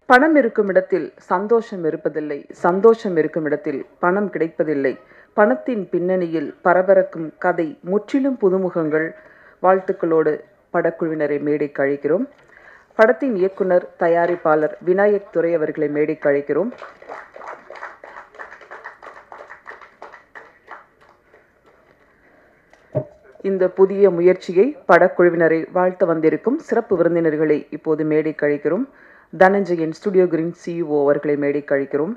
பணம் இருக்கும் இடத்தில் சந்தோஷம் இருப்பதில்லை சந்தோஷம் இருக்கும் இடத்தில் பணம் கிடைப்பதில்லை பணத்தின் பின்னணியில் பரபரக்கும் கதை முற்றிலும் புதுமுகங்கள் வாழ்த்துக்களோடு படக்குழுவினரை மேடைக்கு அழைக்கிறோம் படத்தின் இயக்குனர் தயாரிப்பாளர் விநாயக் துரை அவர்களை மேடைக்கு அழைக்கிறோம் இந்த புதிய முயற்சியை படக்குழுவினரை வாழ்த்த வந்திருக்கும் சிறப்பு விருந்தினர்களை இப்போது மேடைக்கு அழைக்கிறோம் தனஞ்சயன் ஸ்டுடியோ கிரீன் சிஇஓ அவர்களை மேடைக்கு அழைக்கிறோம்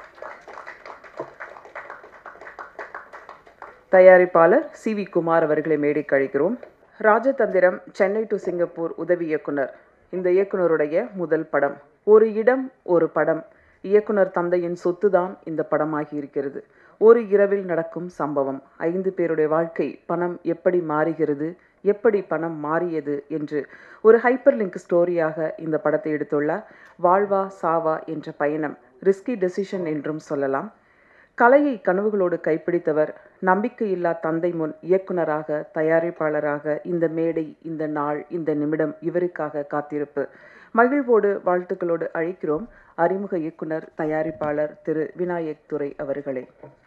தயாரிப்பாளர் சி வி குமார் அவர்களை மேடைக்கு அழைக்கிறோம் ராஜதந்திரம் சென்னை டு சிங்கப்பூர் உதவி இயக்குனர் இந்த இயக்குனருடைய முதல் படம் ஒரு இடம் ஒரு படம் இயக்குனர் தந்தையின் சொத்துதான் இந்த படமாகி இருக்கிறது ஒரு இரவில் நடக்கும் சம்பவம் ஐந்து பேருடைய வாழ்க்கை பணம் எப்படி மாறுகிறது எப்படி பணம் மாறியது என்று ஒரு ஹைப்பர் லிங்க் ஸ்டோரியாக இந்த படத்தை எடுத்துள்ளார் வாழ்வா சாவா என்ற பயணம் ரிஸ்கி டெசிஷன் என்றும் சொல்லலாம் கலையை கனவுகளோடு கைப்பிடித்தவர் நம்பிக்கையில்லா தந்தை முன் இயக்குனராக தயாரிப்பாளராக இந்த மேடை இந்த நாள் இந்த நிமிடம் இவருக்காக காத்திருப்பு மகிழ்வோடு வாழ்த்துக்களோடு அழைக்கிறோம் அறிமுக இயக்குனர் தயாரிப்பாளர் திரு விநாயக் துரை அவர்களே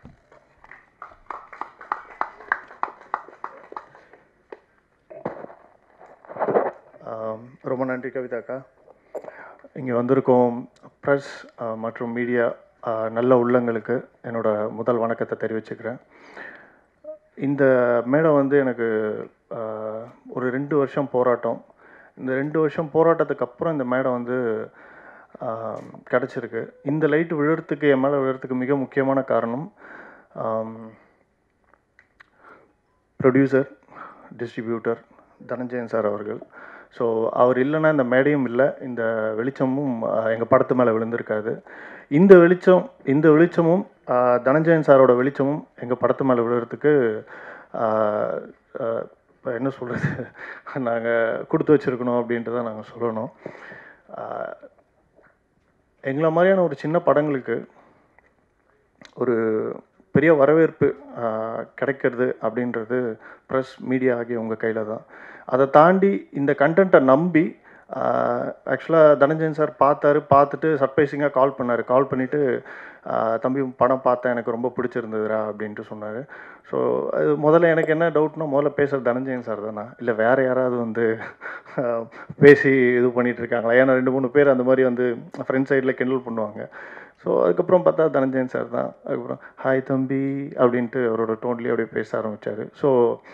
ஆம், ரொம்ப நன்றி கவிதாக்கா இங்கே வந்திருக்கோம் ப்ரெஸ் மற்றும் மீடியா நல்ல உள்ளங்களுக்கு என்னோட முதல் வணக்கத்தை தெரிவிச்சுக்கிறேன் இந்த மேடம் வந்து எனக்கு ஆ, ஒரு ரெண்டு வருஷம் போராட்டம் இந்த ரெண்டு வருஷம் போராட்டத்துக்கு அப்புறம் இந்த மேடம் வந்து ஆ, கிடச்சிருக்கு இந்த லைட் விழுறதுக்கு என் மேலே விழுறதுக்கு மிக முக்கியமான காரணம் ப்ரொடியூசர் டிஸ்ட்ரிபியூட்டர் தனஞ்சயன் சார் அவர்கள் ஸோ அவர் இல்லைன்னா இந்த மேடையும் இல்லை இந்த வெளிச்சமும் எங்கள் படத்து மேலே விழுந்திருக்காது இந்த வெளிச்சம் இந்த வெளிச்சமும் ஆஹ், தனஞ்சயன் சாரோட வெளிச்சமும் எங்கள் படத்து மேலே விழுறதுக்கு ஆஹ், ஆஹ், இப்ப என்ன சொல்கிறது நாங்கள் கொடுத்து வச்சுருக்கணும் அப்படின்ட்டு தான் நாங்கள் சொல்லணும் ஆஹ், எங்களை மாதிரியான ஒரு சின்ன படங்களுக்கு ஒரு பெரிய வரவேற்பு ஆஹ், கிடைக்கிறது அப்படின்றது ப்ரெஸ் மீடியா ஆகிய உங்கள் கையில் தான் அதை தாண்டி இந்த கண்டென்ட்டை நம்பி ஆக்சுவலாக தனஞ்சயன் சார் பார்த்தாரு பார்த்துட்டு சர்ப்ரைசிங்காக கால் பண்ணார் கால் பண்ணிவிட்டு தம்பி படம் பார்த்தேன் எனக்கு ரொம்ப பிடிச்சிருந்ததுடா அப்படின்ட்டு சொன்னார் ஸோ அது முதல்ல எனக்கு என்ன டவுட்னா முதல்ல பேசுகிறது தனஞ்சயன் சார் தானா இல்லை வேறு யாராவது வந்து ஆஹ், பேசி இது பண்ணிட்டு இருக்காங்களா ஏன்னா ரெண்டு மூணு பேர் அந்த மாதிரி வந்து ஃப்ரெண்ட் சைடில் கிண்டல் பண்ணுவாங்க ஸோ அதுக்கப்புறம் பார்த்தா தனஞ்சயன் சார் தான் அதுக்கப்புறம் ஹாய் தம்பி அப்படின்ட்டு அவரோட டோன்லேயே அப்படியே பேச ஆரம்பித்தார் ஸோ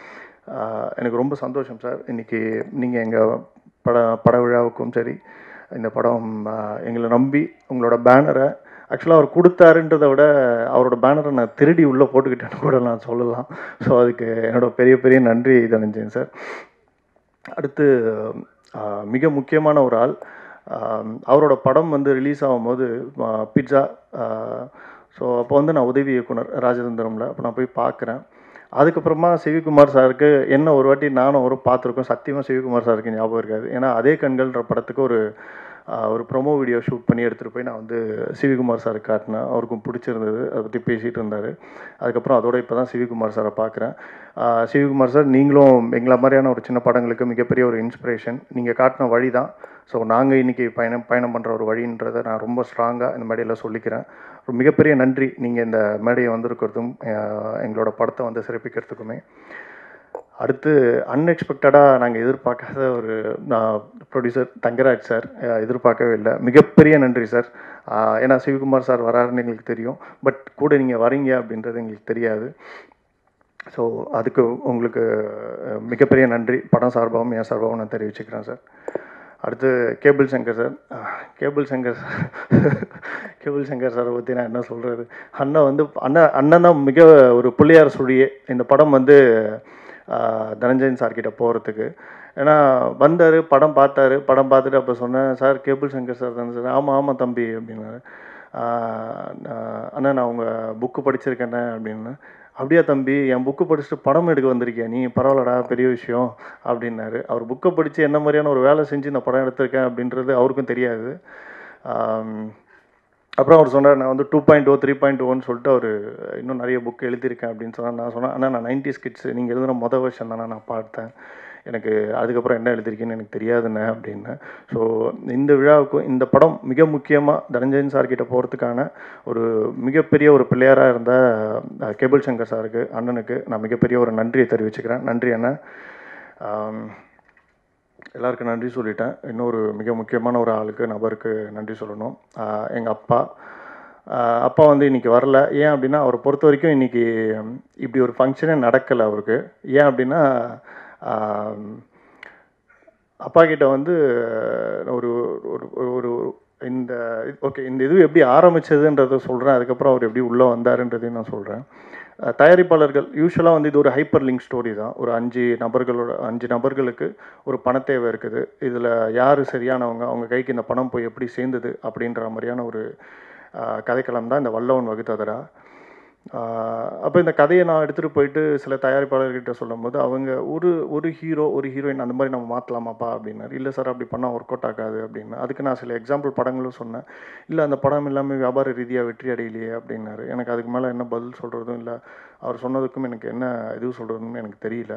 எனக்கு ரொம்ப சந்தோஷம் சார் இன்றைக்கி நீங்கள் எங்கள் பட பட விழாவுக்கும் சரி இந்த படம் ஆஹ், எங்களை நம்பி உங்களோட பேனரை ஆக்சுவலாக அவர் கொடுத்தாருன்றதை விட அவரோட பேனரை நான் திருடி உள்ளே போட்டுக்கிட்டேன்னு கூட நான் சொல்லலாம் ஸோ அதுக்கு என்னோட பெரிய பெரிய நன்றி தனஞ்சயன் சார் அடுத்து ஆஹ், மிக முக்கியமான ஒரு ஆள் ஆஹ், அவரோட படம் வந்து ரிலீஸ் ஆகும்போது பிட்ஸா ஸோ அப்போ வந்து நான் உதவி இயக்குனர் ராஜதந்திரமில் அப்போ நான் போய் பார்க்குறேன் அதுக்கப்புறமா சிவிகுமார் சாருக்கு என்ன ஒரு வாட்டி நானும் அவரும் பார்த்துருக்கோம் சத்தியமாக சிவிகுமார் சாருக்கு ஞாபகம் இருக்காது ஏன்னா அதே கண்கள்ன்ற படத்துக்கு ஒரு ஆஹ், ஒரு ப்ரொமோ வீடியோ ஷூட் பண்ணி எடுத்துகிட்டு போய் நான் வந்து சிவிகுமார் சாருக்கு காட்டினேன் அவருக்கும் பிடிச்சிருந்தது அதை பற்றி பேசிகிட்டு இருந்தார் அதுக்கப்புறம் அதோட இப்போ தான் சிவிகுமார் சாரை பார்க்குறேன் சிவிகுமார் சார் நீங்களும் எங்களை மாதிரியான ஒரு சின்ன படங்களுக்கு மிகப்பெரிய ஒரு இன்ஸ்பிரேஷன் நீங்கள் காட்டின வழி தான் ஸோ நாங்கள் இன்றைக்கி பயணம் பயணம் பண்ணுற ஒரு வழின்றதை நான் ரொம்ப ஸ்ட்ராங்காக இந்த மேடையில் சொல்லிக்கிறேன் ஒரு மிகப்பெரிய நன்றி நீங்கள் இந்த மேடையை வந்திருக்கிறதும் ஆஹ், எங்களோட படத்தை வந்து சிறப்பிக்கிறதுக்குமே அடுத்து அன்எக்ஸ்பெக்டடாக நாங்கள் எதிர்பார்க்காத ஒரு ப்ரொடியூசர் தங்கராஜ் சார் அஹ் எதிர்பார்க்கவே இல்லை மிகப்பெரிய நன்றி சார் அஹ் ஏன்னா சிவகுமார் சார் வராருன்னு எங்களுக்கு தெரியும் பட் கூட நீங்கள் வரீங்க அப்படின்றது எங்களுக்கு தெரியாது ஸோ அதுக்கு உங்களுக்கு அஹ், மிகப்பெரிய நன்றி படம் சார்பாகவும் என் சார்பாகவும் நான் தெரிவிச்சுக்கிறேன் சார் அடுத்து கேபிள் சங்கர் சார் அஹ், Cable Sankar sir Cable Sankar சாரை பற்றி நான் என்ன சொல்கிறது அண்ணன் வந்து அண்ணன் அண்ணன் தான் மிக ஒரு புள்ளியார் சுழியே இந்த படம் வந்து ஆஹ், தனஞ்சயன் சார் கிட்ட போகிறதுக்கு ஏன்னா வந்தார் படம் பார்த்தாரு படம் பார்த்துட்டு அப்போ சொன்னேன் சார் கேபிள் சங்கர் சார் தானே சார் ஆமாம் ஆமாம் தம்பி அப்படின்னாரு ஆஹ், நான், அண்ணா நான் உங்கள் புக்கு படிச்சிருக்கேண்ணே அப்படின்னு அப்படியா தம்பி என் புக்கு படிச்சுட்டு படம் எடுக்க வந்திருக்கியா நீ பரவாயில்லடா பெரிய விஷயம் அப்படின்னாரு அவர் புக்கை படித்து என்ன மாதிரியான ஒரு வேலை செஞ்சு நான் படம் எடுத்திருக்கேன் அப்படின்றது அவருக்கும் தெரியாது ஆம், அப்புறம் அவர் சொன்னார் நான் வந்து two point O three point O சொல்லிட்டு அவர் இன்னும் நிறைய புக் எழுதியிருக்கேன் அப்படின்னு சொன்னார் நான் சொன்னேன் ஆனால் நான் நைன்டி ஸ்கிட்ஸ் நீங்கள் எழுதுன மொதல் வருஷம் தானே நான் பார்த்தேன் எனக்கு அதுக்கப்புறம் என்ன எழுதிருக்கேன்னு எனக்கு தெரியாதுண்ணே அப்படின்னு ஸோ இந்த விழாவுக்கும் இந்த படம் மிக முக்கியமாக தனஞ்சயன் சார் கிட்ட போகிறதுக்கான ஒரு மிகப்பெரிய ஒரு பிள்ளையாராக இருந்த அஹ், கேபிள் சங்கர் சாருக்கு அண்ணனுக்கு நான் மிகப்பெரிய ஒரு நன்றியை தெரிவிச்சுக்கிறேன் நன்றி அண்ணன் ஆம், எல்லாருக்கும் நன்றி சொல்லிட்டேன் இன்னொரு மிக முக்கியமான ஒரு ஆளுக்கு நபருக்கு நன்றி சொல்லணும் எங்கள் அப்பா ஆஹ் அப்பா வந்து இன்னைக்கு வரல ஏன் அப்படின்னா அவரை பொறுத்த வரைக்கும் இன்னைக்கு ம், இப்படி ஒரு ஃபங்க்ஷனே நடக்கலை அவருக்கு ஏன் அப்படின்னா ஆம், அப்பா கிட்ட வந்து ஒரு ஒரு ஒரு- ஒரு இந்த ஓகே இந்த இது எப்படி ஆரம்பிச்சதுன்றதை சொல்கிறேன் அதுக்கப்புறம் அவர் எப்படி உள்ளே வந்தாருன்றதையும் நான் சொல்கிறேன் தயாரிப்பாளர்கள் யூஸ்வலாக வந்து இது ஒரு ஹைப்பர் லிங்க் ஸ்டோரி தான் ஒரு அஞ்சு நபர்களோட அஞ்சு நபர்களுக்கு ஒரு பண தேவை இருக்குது இதில் யார் சரியானவங்க அவங்க கைக்கு இந்த பணம் போய் எப்படி சேர்ந்தது அப்படின்ற மாதிரியான ஒரு ஆஹ், கதைக்களம் தான் இந்த வல்லவன் வகுத்ததரா அப்போ இந்த கதையை நான் எடுத்துகிட்டு போயிட்டு சில தயாரிப்பாளர்கிட்ட சொல்லும்போது அவங்க ஒரு ஒரு ஹீரோ ஒரு ஹீரோயின் அந்த மாதிரி நம்ம மாற்றலாமாப்பா அப்படின்னாரு இல்லை சார் அப்படி பண்ணால் ஒர்க் அவுட் ஆகாது அப்படின்னு அதுக்கு நான் சில எக்ஸாம்பிள் படங்களும் சொன்னேன் இல்லை அந்த படம் எல்லாமே வியாபார ரீதியாக வெற்றி அடையலையே அப்படின்னாரு எனக்கு அதுக்கு மேலே என்ன பதில் சொல்கிறதும் இல்லை அவர் சொன்னதுக்கும் எனக்கு என்ன இது சொல்கிறதுன்னு எனக்கு தெரியல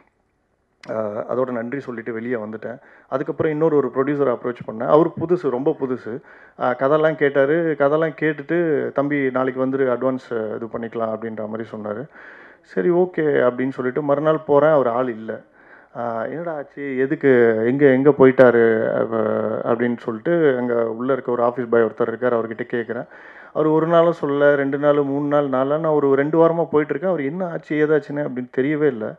ஆஹ் அதோட நன்றி சொல்லிட்டு வெளியே வந்துட்டேன் அதுக்கப்புறம் இன்னொரு ஒரு ப்ரொடியூசரை அப்ரோச் பண்ணேன் அவர் புதுசு ரொம்ப புதுசு ஆஹ் கதைலாம் கேட்டார் கதைலாம் கேட்டுட்டு தம்பி நாளைக்கு வந்துரு அட்வான்ஸ் இது பண்ணிக்கலாம் அப்படின்ற மாதிரி சொன்னார் சரி ஓகே அப்படின்னு சொல்லிட்டு மறுநாள் போகிறேன் அவர் ஆள் இல்லை ஆஹ் என்னடா ஆச்சு எதுக்கு எங்கே எங்கே போயிட்டாரு அப்ப- அப்படின்னு சொல்லிட்டு அங்கே உள்ளே இருக்க ஒரு ஆஃபீஸ் பாய் ஒருத்தர் இருக்கார் அவர்கிட்ட கேட்குறேன் அவர் ஒரு நாளும் சொல்ல ரெண்டு நாள் மூணு நாள் நாலு நாள் நான் ஒரு ரெண்டு வாரமாக போயிட்டுருக்கேன் அவர் என்ன ஆச்சு ஏதாச்சுன்னு அப்படின்னு தெரியவே இல்லை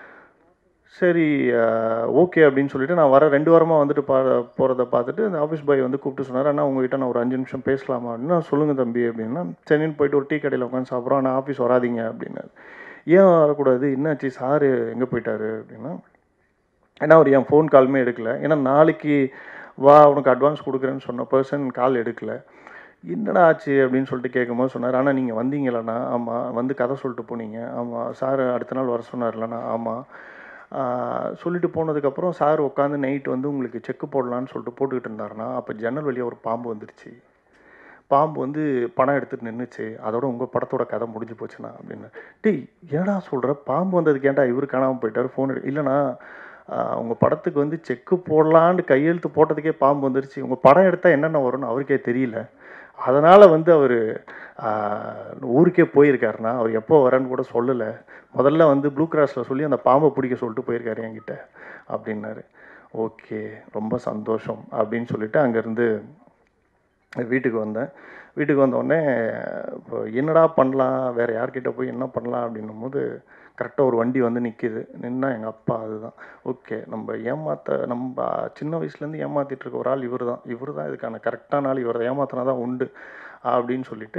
சரி ஓகே அப்படின்னு சொல்லிட்டு நான் வர ரெண்டு வாரமாக வந்துட்டு பா போகிறத பார்த்துட்டு அந்த ஆஃபீஸ் பாய் வந்து கூப்பிட்டு சொன்னார் அண்ணா உங்ககிட்ட நான் ஒரு அஞ்சு நிமிஷம் பேசலாமா அப்படின்னா சொல்லுங்கள் தம்பி அப்படின்னா சரின்னு போயிட்டு ஒரு டீ கடையில் உட்காந்து சாப்பிட்றோம் ஆனால் ஆஃபீஸ் வராதீங்க அப்படின்னாரு ஏன் வரக்கூடாது என்னாச்சு சாரு எங்கே போயிட்டாரு அப்படின்னா ஏன்னா அவர் என் ஃபோன் காலுமே எடுக்கல ஏன்னா நாளைக்கு வா உனக்கு அட்வான்ஸ் கொடுக்குறேன்னு சொன்ன பர்சன் கால் எடுக்கல என்னடா ஆச்சு அப்படின்னு சொல்லிட்டு கேட்கும்போது சொன்னார் ஆனால் நீங்கள் வந்தீங்களண்ணா ஆமாம் வந்து கதை சொல்லிட்டு போனீங்க ஆமாம் சார் அடுத்த நாள் வர சொன்னார்லண்ணா ஆமாம் சொல்லிட்டு போனதுக்கப்புறம் சார் உட்காந்து நைட் வந்து உங்களுக்கு செக்கு போடலான்னு சொல்லிட்டு போட்டுக்கிட்டு இருந்தாருன்னா அப்போ ஜன்னல் வழியாக ஒரு பாம்பு வந்துருச்சு பாம்பு வந்து பணம் எடுத்துட்டு நின்றுச்சு அதோட உங்கள் படத்தோட கதை முடிஞ்சு போச்சுண்ணா அப்படின்னு டேய் என்னடா சொல்கிற பாம்பு வந்ததுக்கு ஏன்டா இவர் காணாமல் போயிட்டார் ஃபோன் எடு இல்லைண்ணா உங்கள் படத்துக்கு வந்து செக்கு போடலான்னு கையெழுத்து போட்டதுக்கே பாம்பு வந்துருச்சு உங்கள் படம் எடுத்தால் என்னென்ன வரும்னு அவருக்கே தெரியல அதனால் வந்து அவர் ஊருக்கே போயிருக்காருண்ணா அவர் எப்போ வரேன்னு கூட சொல்லலை முதல்ல வந்து ப்ளூ கிராஸில் சொல்லி அந்த பாம்பை பிடிக்க சொல்லிட்டு போயிருக்காரு என்கிட்ட அப்படின்னாரு ஓகே ரொம்ப சந்தோஷம் அப்படின்னு சொல்லிட்டு அங்கேருந்து வீட்டுக்கு வந்தேன் வீட்டுக்கு வந்தோடனே இப்போ என்னடா பண்ணலாம் வேறு யார்கிட்ட போய் என்ன பண்ணலாம் அப்படின்னும் போது கரெக்டாக ஒரு வண்டி வந்து நிற்கிது நின்னா எங்கள் அப்பா அதுதான் ஓகே நம்ம ஏமாத்த நம்ம சின்ன வயசுலேருந்து ஏமாத்திட்டு இருக்க ஒரு ஆள் இவர் தான் இவர் தான் இதுக்கான கரெக்டான ஆள் இவரை ஏமாத்தினா தான் உண்டு அப்படின்னு சொல்லிட்டு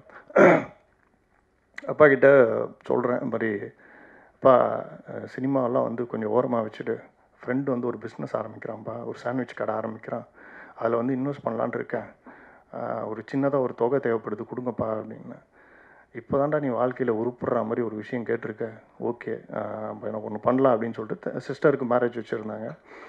அப்பா கிட்ட சொல்கிறேன் இந்த மாதிரி அப்பா அஹ், சினிமாவெல்லாம் வந்து கொஞ்சம் ஓரமாக வச்சுட்டு ஃப்ரெண்டு வந்து ஒரு பிஸ்னஸ் ஆரம்பிக்கிறான்ப்பா ஒரு சாண்ட்விச் கடை ஆரம்பிக்கிறான் அதில் வந்து இன்வெஸ்ட் பண்ணலான்னு இருக்கேன் ஆஹ், ஒரு சின்னதாக ஒரு தொகை தேவைப்படுது கொடுங்கப்பா அப்படின்னு இப்போ தான்டா நீ வாழ்க்கையில் உருப்புடுற மாதிரி ஒரு விஷயம் கேட்டிருக்க ஓகே இப்போ எனக்கு ஒன்று பண்ணலாம் அப்படின்னு சொல்லிட்டு சிஸ்டருக்கு மேரேஜ் வச்சுருந்தாங்க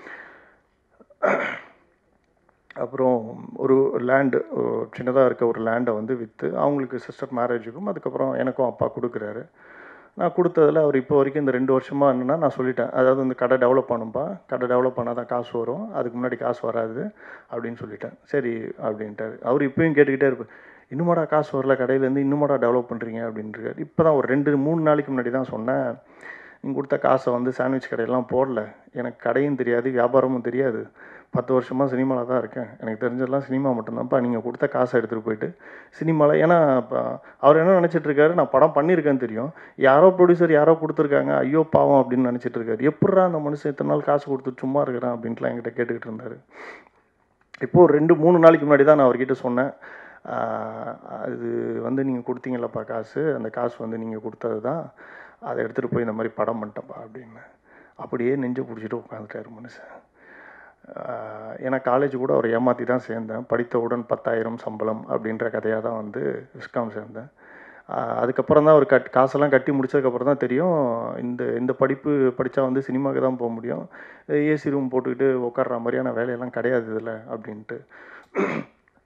அப்புறம் ஒரு லேண்டு சின்னதாக இருக்க ஒரு லேண்டை வந்து விற்று அவங்களுக்கு சிஸ்டர் மேரேஜுக்கும் அதுக்கப்புறம் எனக்கும் அப்பா கொடுக்குறாரு நான் கொடுத்ததில் அவர் இப்போ வரைக்கும் இந்த ரெண்டு வருஷமாக என்னன்னா நான் சொல்லிட்டேன் அதாவது இந்த கடை டெவலப் பண்ணும்பா கடை டெவலப் பண்ணால் தான் காசு வரும் அதுக்கு முன்னாடி காசு வராது அப்படின்னு சொல்லிட்டேன் சரி அப்படின்ட்டாரு அவர் இப்பயும் கேட்டுக்கிட்டே இருப்பார் இன்னுமாடா காசு வரல கடையிலேருந்து இன்னுமாடா டெவலப் பண்ணுறீங்க அப்படின்றாரு இப்போ தான் ஒரு ரெண்டு மூணு நாளைக்கு முன்னாடி தான் சொன்னேன் நீங்கள் கொடுத்த காசை வந்து சாண்ட்விச் கடையெல்லாம் போடல எனக்கு கடையும் தெரியாது வியாபாரமும் தெரியாது பத்து வருஷமாக சினிமாவில் தான் இருக்கேன் எனக்கு தெரிஞ்சதெல்லாம் சினிமா மட்டும்தான்ப்பா நீங்கள் கொடுத்த காசை எடுத்துகிட்டு போயிட்டு சினிமாவில் ஏன்னா இப்போ அவர் என்ன நினச்சிட்டு இருக்காரு நான் படம் பண்ணியிருக்கேன்னு தெரியும் யாரோ ப்ரொடியூசர் யாரோ கொடுத்துருக்காங்க ஐயோ பாவம் அப்படின்னு நினச்சிட்டு இருக்காரு எப்பட்றா அந்த மனுஷன் இத்தனை நாள் காசு கொடுத்து சும்மா இருக்கிறான் அப்படின்ட்டுலாம் என்கிட்ட கேட்டுக்கிட்டு இருந்தார் இப்போது ஒரு ரெண்டு மூணு நாளைக்கு முன்னாடி தான் நான் அவர்கிட்ட சொன்னேன் ஆஹ் அது வந்து நீங்கள் கொடுத்தீங்களப்பா காசு அந்த காசு வந்து நீங்கள் கொடுத்தது தான் அதை எடுத்துகிட்டு போய் இந்த மாதிரி படம் பண்ணிட்டப்பா அப்படின்னு அப்படியே நெஞ்சை பிடிச்சிட்டு உட்காந்துட்டாரு மனுஷன் ஆஹ் ஏன்னா காலேஜ் கூட அவர் ஏமாற்றி தான் சேர்ந்தேன் படித்தவுடன் பத்தாயிரம் சம்பளம் அப்படின்ற கதையாக தான் வந்து விஸ்காம் சேர்ந்தேன் ஆஹ் அதுக்கப்புறம் தான் அவர் கட் காசெல்லாம் கட்டி முடிச்சதுக்கப்புறம் தான் தெரியும் இந்த இந்த படிப்பு படித்தா வந்து சினிமாவுக்கு தான் போக முடியும் ஏசி ரூம் போட்டுக்கிட்டு உட்கார்ற மாதிரியான வேலையெல்லாம் கிடையாது இதில் அப்படின்ட்டு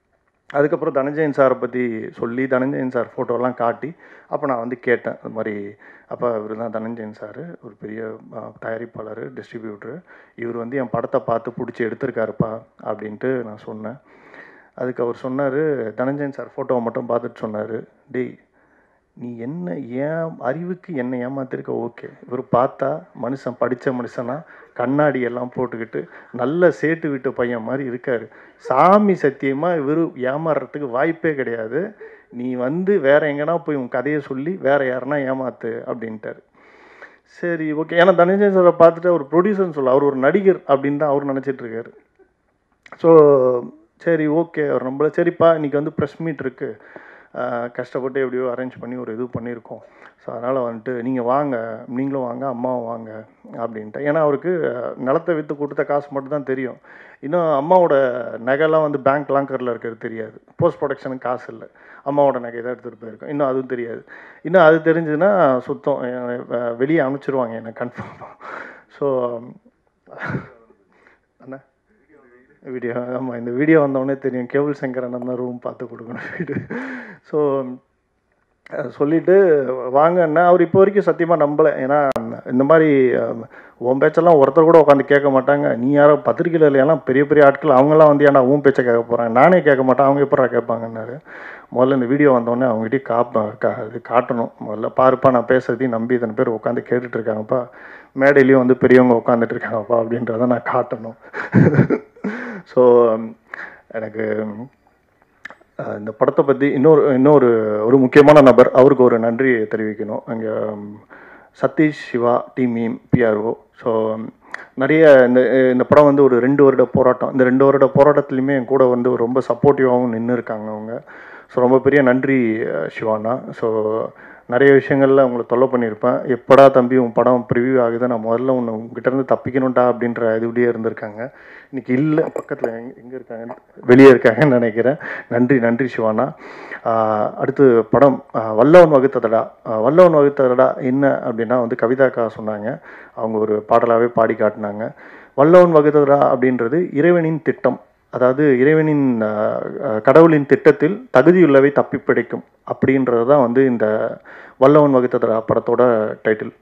அதுக்கப்புறம் தனஞ்சயன் சாரை பற்றி சொல்லி தனஞ்சயன் சார் ஃபோட்டோலாம் காட்டி அப்போ நான் வந்து கேட்டேன் அது மாதிரி அப்போ இவர் தான் தனஞ்சயன் சார் ஒரு பெரிய அஹ், தயாரிப்பாளர் டிஸ்ட்ரிபியூட்டர் இவர் வந்து என் படத்தை பார்த்து பிடிச்சி எடுத்திருக்காருப்பா அப்படின்ட்டு நான் சொன்னேன் அதுக்கு அவர் சொன்னார் தனஞ்சயன் சார் ஃபோட்டோவை மட்டும் பார்த்துட்டு சொன்னார் டேய் நீ என்ன ஏன் அறிவுக்கு என்ன ஏமாத்திருக்க ஓகே இவர் பார்த்தா மனுஷன் படித்த மனுஷனா கண்ணாடி எல்லாம் போட்டுக்கிட்டு நல்ல சேட்டு வீட்டு பையன் மாதிரி இருக்காரு சாமி சத்தியமாக இவர் ஏமாறுறதுக்கு வாய்ப்பே கிடையாது நீ வந்து வேற எங்கன்னா போய் உன் கதையை சொல்லி வேற யாருன்னா ஏமாத்து அப்படின்ட்டாரு சரி ஓகே ஏன்னா தனஞ்சயன் சாரை பார்த்துட்டு அவர் ப்ரொடியூசர்னு சொல்ல அவர் ஒரு நடிகர் அப்படின்னு தான் அவர் நினச்சிட்டு இருக்காரு ஸோ சரி ஓகே அவர் நம்மள சரிப்பா இன்னைக்கு வந்து ப்ரெஸ் மீட் இருக்குது கஷ்டப்பட்டு எப்படியோ அரேஞ்ச் பண்ணி ஒரு இது பண்ணியிருக்கோம் ஸோ அதனால் வந்துட்டு நீங்கள் வாங்க நீங்களும் வாங்க அம்மாவும் வாங்க அப்படின்ட்டு ஏன்னா அவருக்கு அஹ், நிலத்தை விற்று கொடுத்த காசு மட்டும் தான் தெரியும் இன்னும் அம்மாவோட நகைலாம் வந்து பேங்க் லாங்கரில் இருக்கிறது தெரியாது போஸ்ட் ப்ரொடக்ஷனுக்கு காசு இல்லை அம்மாவோட நகை தான் எடுத்துகிட்டு போயிருக்கோம் இன்னும் அதுவும் தெரியாது இன்னும் அது தெரிஞ்சதுன்னா சுத்தம் அஹ், வெளியே அனுப்பிச்சிருவாங்க என்னை கன்ஃபார்மாக ஸோ அண்ணா வீடியோ ஆமாம் இந்த வீடியோ வந்தோடனே தெரியும் கேபிள் சங்கர் அண்ணன் தான் ரூம் பார்த்து கொடுக்கணும் வீடு ஸோ சொல்லிட்டு வாங்கன்னா அவர் இப்போ வரைக்கும் சத்தியமாக நம்பலை ஏன்னா இந்த மாதிரி அஹ், உன் பேச்செல்லாம் ஒருத்தர் கூட உட்காந்து கேட்க மாட்டாங்க நீ யாரோ பத்திரிக்கையில் எல்லாம் பெரிய பெரிய ஆட்கள் அவங்கெல்லாம் வந்து ஏன்னா உன் பேச்சை கேட்க போகிறாங்க நானே கேட்க மாட்டேன் அவங்க எப்படா கேட்பாங்கன்னாரு முதல்ல இந்த வீடியோ வந்தோடனே அவங்ககிட்டயே காப்ப கா இது காட்டணும் முதல்ல பாருப்பா நான் பேசுறதையும் நம்பி இத்தனை பேர் உட்காந்து கேட்டுட்டு இருக்காங்கப்பா மேடையிலையும் வந்து பெரியவங்க உட்காந்துட்டு இருக்காங்கப்பா அப்படின்றத நான் காட்டணும் ஸோ எனக்கு அஹ், இந்த படத்தை பற்றி இன்னொரு இன்னொரு ஒரு முக்கியமான நபர் அவருக்கு ஒரு நன்றி தெரிவிக்கணும் அங்கே Satish Siva team PRO so நிறைய இந்த இந்த படம் வந்து ஒரு ரெண்டு வருட போராட்டம் இந்த ரெண்டு வருட போராட்டத்துலையுமே என் கூட வந்து ரொம்ப சப்போர்ட்டிவாகவும் நின்று இருக்காங்க அவங்க ஸோ ரொம்ப பெரிய நன்றி அஹ், சிவானா ஸோ நிறைய விஷயங்களில் உங்களை தொல்லை பண்ணியிருப்பேன் எப்படா தம்பி உன் படம் ப்ரிவியூ ஆகுது நான் முதல்ல உன்னை உங்ககிட்ட இருந்து தப்பிக்கணும்டா அப்படின்ற இதுலேயே இருந்திருக்காங்க இன்னைக்கு இல்லை பக்கத்தில் எங்கே எங்கே இருக்காங்க வெளியே இருக்காங்கன்னு நினைக்கிறேன் நன்றி நன்றி சிவானா ஆஹ் அடுத்து படம் ஆஹ் வல்லவன் வகுத்ததடா ஆஹ் வல்லவன் வகுத்ததடா என்ன அப்படின்னா வந்து கவிதாக்கா சொன்னாங்க அவங்க ஒரு பாடலாகவே பாடி காட்டினாங்க வல்லவன் வகுத்ததடா அப்படின்றது இறைவனின் திட்டம் அதாவது இறைவனின் ஆஹ், ஆஹ், கடவுளின் திட்டத்தில் தகுதியுள்ளவை தப்பி பிடிக்கும் அப்படின்றது தான் வந்து இந்த வல்லவன் வகுத்ததடா படத்தோட டைட்டில்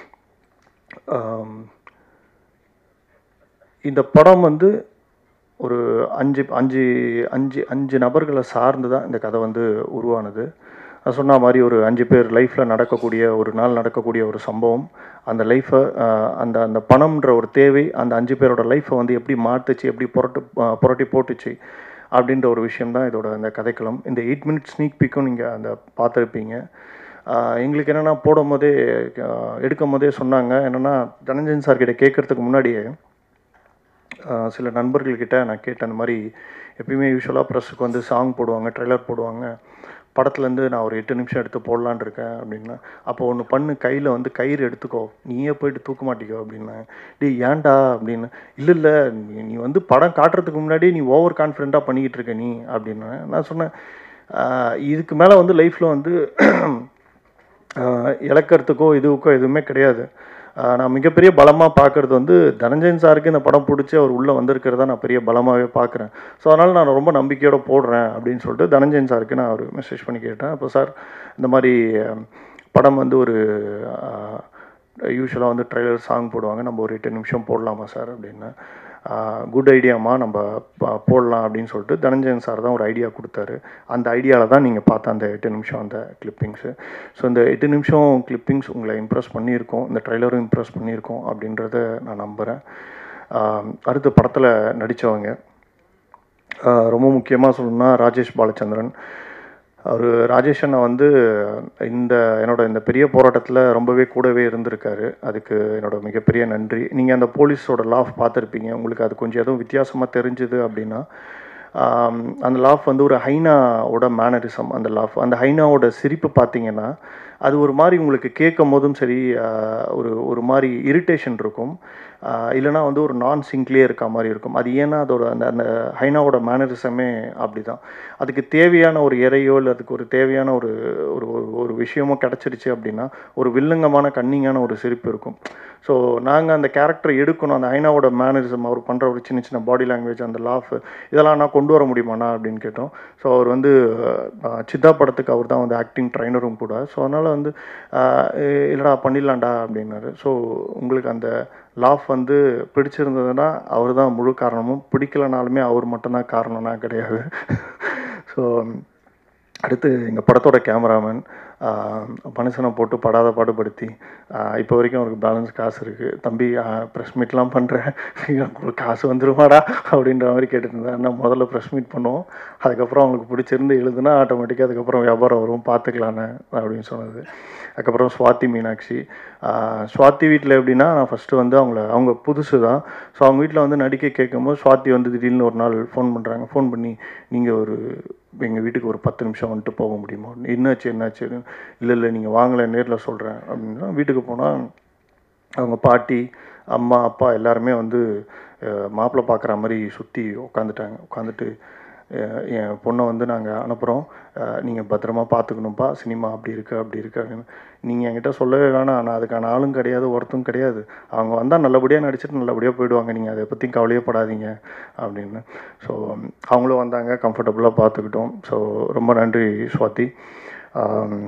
இந்த படம் வந்து ஒரு அஞ்சு அஞ்சு அஞ்சு அஞ்சு நபர்களை சார்ந்து தான் இந்த கதை வந்து உருவானது நான் சொன்ன மாதிரி ஒரு அஞ்சு பேர் லைஃப்பில் நடக்கக்கூடிய ஒரு நாள் நடக்கக்கூடிய ஒரு சம்பவம் அந்த லைஃப்பை அந்த அந்த பணம்ன்ற ஒரு தேவை அந்த அஞ்சு பேரோட லைஃப்பை வந்து எப்படி மாற்றுச்சு எப்படி புரட்டு ஆஹ் புரட்டி போட்டுச்சு அப்படின்ற ஒரு விஷயம் தான் இதோட அந்த கதைக்களம் இந்த எயிட் மினிட்ஸ் ஸ்னீக் பிக்கும் நீங்கள் அந்த பார்த்துருப்பீங்க ஆஹ் எங்களுக்கு என்னென்னா போடும் போதே ஆஹ் எடுக்கும் போதே சொன்னாங்க என்னென்னா தனஞ்சன் சார் கிட்ட கேட்கறதுக்கு முன்னாடியே ஆஹ் சில நண்பர்கள்கிட்ட நான் கேட்டேன் அந்த மாதிரி எப்பயுமே யூஸ்வலாக ப்ரெஸ்ஸுக்கு வந்து சாங் போடுவாங்க ட்ரெய்லர் போடுவாங்க படத்துலேருந்து நான் ஒரு எட்டு நிமிஷம் எடுத்து போடலான்னு இருக்கேன் அப்படின்னா அப்போ ஒன்று பண்ணு கையில் வந்து கயிறு எடுத்துக்கோ நீயே போயிட்டு தூக்க மாட்டிக்கோ அப்படின்னேன் டேய் ஏன்டா அப்படின்னு இல்லை இல்லை நீ நீ வந்து படம் காட்டுறதுக்கு முன்னாடி நீ ஓவர் கான்ஃபிடென்ட்டாக பண்ணிக்கிட்டு இருக்க நீ அப்படின்னேன் நான் சொன்னேன் ஆஹ் இதுக்கு மேலே வந்து லைஃப்பில் வந்து ஆஹ் இழக்கிறதுக்கோ இதுக்கோ எதுவுமே கிடையாது ஆஹ் நான் மிகப்பெரிய பலமாக பார்க்குறது வந்து தனஞ்சயன் சாருக்கு இந்த படம் பிடிச்சி அவர் உள்ளே வந்திருக்கிறதா நான் பெரிய பலமாகவே பார்க்குறேன் ஸோ அதனால் நான் ரொம்ப நம்பிக்கையோட போடுறேன் அப்படின்னு சொல்லிட்டு தனஞ்சயன் சாருக்கு நான் ஒரு மெசேஜ் பண்ணி கேட்டேன் அப்போ சார் இந்த மாதிரி ஆஹ் படம் வந்து ஒரு யூஸ்வலாக வந்து ட்ரைலர் சாங் போடுவாங்க நம்ம ஒரு எட்டு நிமிஷம் போடலாமா சார் அப்படின்னு குட் ஐடியாமா நம்ம ப- போடலாம் அப்படின்னு சொல்லிட்டு தனஞ்சயன் சார் தான் ஒரு ஐடியா கொடுத்தாரு அந்த ஐடியாவில் தான் நீங்கள் பார்த்த அந்த எட்டு நிமிஷம் அந்த கிளிப்பிங்ஸு ஸோ இந்த எட்டு நிமிஷம் கிளிப்பிங்ஸ் உங்களை இம்ப்ரெஸ் பண்ணியிருக்கோம் இந்த ட்ரைலரும் இம்ப்ரெஸ் பண்ணியிருக்கோம் அப்படின்றத நான் நம்புகிறேன் அடுத்த படத்தில் நடித்தவங்க ரொம்ப முக்கியமாக சொல்லணும்னா ராஜேஷ் பாலச்சந்திரன் அவர் ராஜேஷ் அண்ணா வந்து இந்த என்னோட இந்த பெரிய போராட்டத்தில் ரொம்பவே கூடவே இருந்திருக்காரு அதுக்கு என்னோட மிகப்பெரிய நன்றி நீங்கள் அந்த போலீஸோட லாஃப் பார்த்துருப்பீங்க உங்களுக்கு அது கொஞ்சம் எதுவும் வித்தியாசமாக தெரிஞ்சுது அப்படின்னா ஆம், அந்த லாஃப் வந்து ஒரு ஹைனாவோட மேனரிசம் அந்த லாஃப் அந்த ஹைனாவோட சிரிப்பு பார்த்தீங்கன்னா அது ஒரு மாதிரி உங்களுக்கு கேட்கும் போதும் சரி ஆஹ், ஒரு ஒரு மாதிரி இரிட்டேஷன் இருக்கும் ஆஹ் இல்லைனா வந்து ஒரு நான் சிங்க்லேயே இருக்க மாதிரி இருக்கும் அது ஏன்னா அதோட அந்த அந்த ஹைனாவோட மேனரிசமே அப்படி தான் அதுக்கு தேவையான ஒரு இறையோ இல்லை அதுக்கு ஒரு தேவையான ஒரு ஒரு ஒரு- ஒரு விஷயமோ கிடச்சிருச்சு அப்படின்னா ஒரு வில்லங்கமான கன்னிங்கான ஒரு சிரிப்பு இருக்கும் ஸோ நாங்கள் அந்த கேரக்டர் எடுக்கணும் அந்த ஐனாவோட மேனரிசம் அவர் பண்ணுற ஒரு சின்ன சின்ன பாடி லாங்குவேஜ் அந்த லாஃப் இதெல்லாம் நான் கொண்டு வர முடியுமாண்ணா அப்படின்னு கேட்டோம் ஸோ அவர் வந்து அஹ், சித்தா படத்துக்கு அவர் தான் வந்து ஆக்டிங் ட்ரைனரும் கூட ஸோ அதனால் வந்து அஹ், இ- இல்லடா பண்ணிடலாம்டா அப்படின்னாரு ஸோ உங்களுக்கு அந்த லாஃப் வந்து பிடிச்சிருந்ததுன்னா அவர் தான் முழு காரணமும் பிடிக்கலனாலுமே அவர் மட்டும்தான் காரணம்னா கிடையாது ஸோ அடுத்து எங்கள் படத்தோட கேமராமேன் மனுஷனை போட்டு படாத பாடுபடுத்தி ஆஹ் இப்போ வரைக்கும் அவருக்கு பேலன்ஸ் காசு இருக்குது தம்பி ப்ரெஸ் மீட்லாம் பண்ணுறேன் உங்களுக்கு காசு வந்துருமாடா அப்படின்ற மாதிரி கேட்டுட்டு இருந்தேன் நான் முதல்ல ப்ரெஸ் மீட் பண்ணுவோம் அதுக்கப்புறம் அவங்களுக்கு பிடிச்சிருந்து எழுதுனா ஆட்டோமேட்டிக்காக அதுக்கப்புறம் வியாபாரம் வரும் பார்த்துக்கலான்னு அப்படின்னு சொன்னது அதுக்கப்புறம் சுவாதி மீனாட்சி ஆஹ் சுவாதி வீட்டில் எப்படின்னா நான் ஃபஸ்ட்டு வந்து அவங்கள அவங்க புதுசு தான் ஸோ அவங்க வீட்டில் வந்து நடிக்க கேட்கும்போது சுவாதி வந்து திடீர்னு ஒரு நாள் ஃபோன் பண்ணுறாங்க ஃபோன் பண்ணி நீங்கள் ஒரு எங்கள் வீட்டுக்கு ஒரு பத்து நிமிஷம் வந்துட்டு போக முடியுமா என்னாச்சு என்னாச்சு இல்லை இல்லை நீங்கள் வாங்கலை நேரில் சொல்கிறேன் அப்படின்னா வீட்டுக்கு போனால் அவங்க பாட்டி அம்மா அப்பா எல்லாருமே வந்து மாப்பிள்ளை பார்க்குற மாதிரி சுற்றி உட்காந்துட்டாங்க உட்காந்துட்டு என் பொண்ணை வந்து நாங்கள் அனுப்புகிறோம் நீங்கள் பத்திரமா பார்த்துக்கணும்ப்பா சினிமா அப்படி இருக்கு அப்படி இருக்கு அப்படின்னு நீங்கள் என்கிட்ட சொல்லவே வேணாம் நான் அதுக்கான ஆளும் கிடையாது ஒருத்தும் கிடையாது அவங்க வந்தால் நல்லபடியாக நடிச்சிட்டு நல்லபடியாக போயிடுவாங்க நீங்கள் அதை பற்றி கவலையப்படாதீங்க அப்படின்னு ஸோ அவங்களும் வந்தாங்க கம்ஃபர்டபுளாக பார்த்துக்கிட்டோம் ஸோ ரொம்ப நன்றி சுவாதி ஆம்,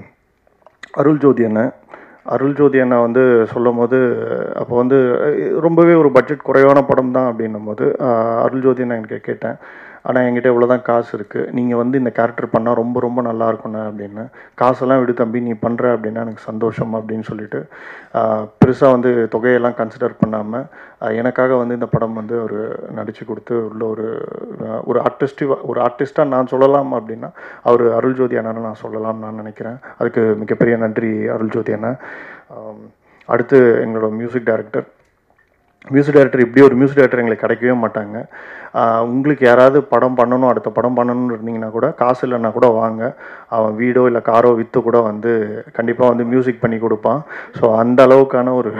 அருள் ஜோதி அண்ணன் அருள் ஜோதி அண்ணா வந்து சொல்லும் போது அப்போ வந்து அஹ், ரொம்பவே ஒரு பட்ஜெட் குறைவான படம் தான் அப்படின்னும் போது ஆஹ், அருள் ஜோதி அண்ணா எனக்கு கேட்டேன் ஆனால் என்கிட்ட இவ்வளோ தான் காசு இருக்குது நீங்கள் வந்து இந்த கேரக்டர் பண்ணால் ரொம்ப ரொம்ப நல்லா இருக்குண்ணே அப்படின்னு காசெல்லாம் விடு தம்பி நீ பண்ணுற அப்படின்னா எனக்கு சந்தோஷம் அப்படின்னு சொல்லிட்டு பெருசாக வந்து தொகையெல்லாம் கன்சிடர் பண்ணாமல் எனக்காக வந்து இந்த படம் வந்து ஒரு நடித்து கொடுத்து உள்ள ஒரு ஆஹ், ஒரு ஆர்டிஸ்டி ஒரு ஆர்டிஸ்ட்டாக நான் சொல்லலாம் அப்படின்னா அவர் அருள் ஜோதி அண்ணனை நான் சொல்லலாம்னு நான் நினைக்கிறேன் அதுக்கு மிகப்பெரிய நன்றி அருள் ஜோதி அண்ணன் ஆம், அடுத்து எங்களோட மியூசிக் டைரக்டர் மியூசிக் டைரக்டர் இப்படி ஒரு மியூசிக் டைரக்டர் எங்களுக்கு கிடைக்கவே மாட்டாங்க ஆஹ் உங்களுக்கு யாராவது படம் பண்ணணும் அடுத்த படம் பண்ணணும்னு இருந்தீங்கன்னா கூட காசு இல்லைன்னா கூட வாங்க அவன் வீடோ இல்லை காரோ விற்று கூட வந்து கண்டிப்பாக வந்து மியூசிக் பண்ணி கொடுப்பான் ஸோ அந்த அளவுக்கான ஒரு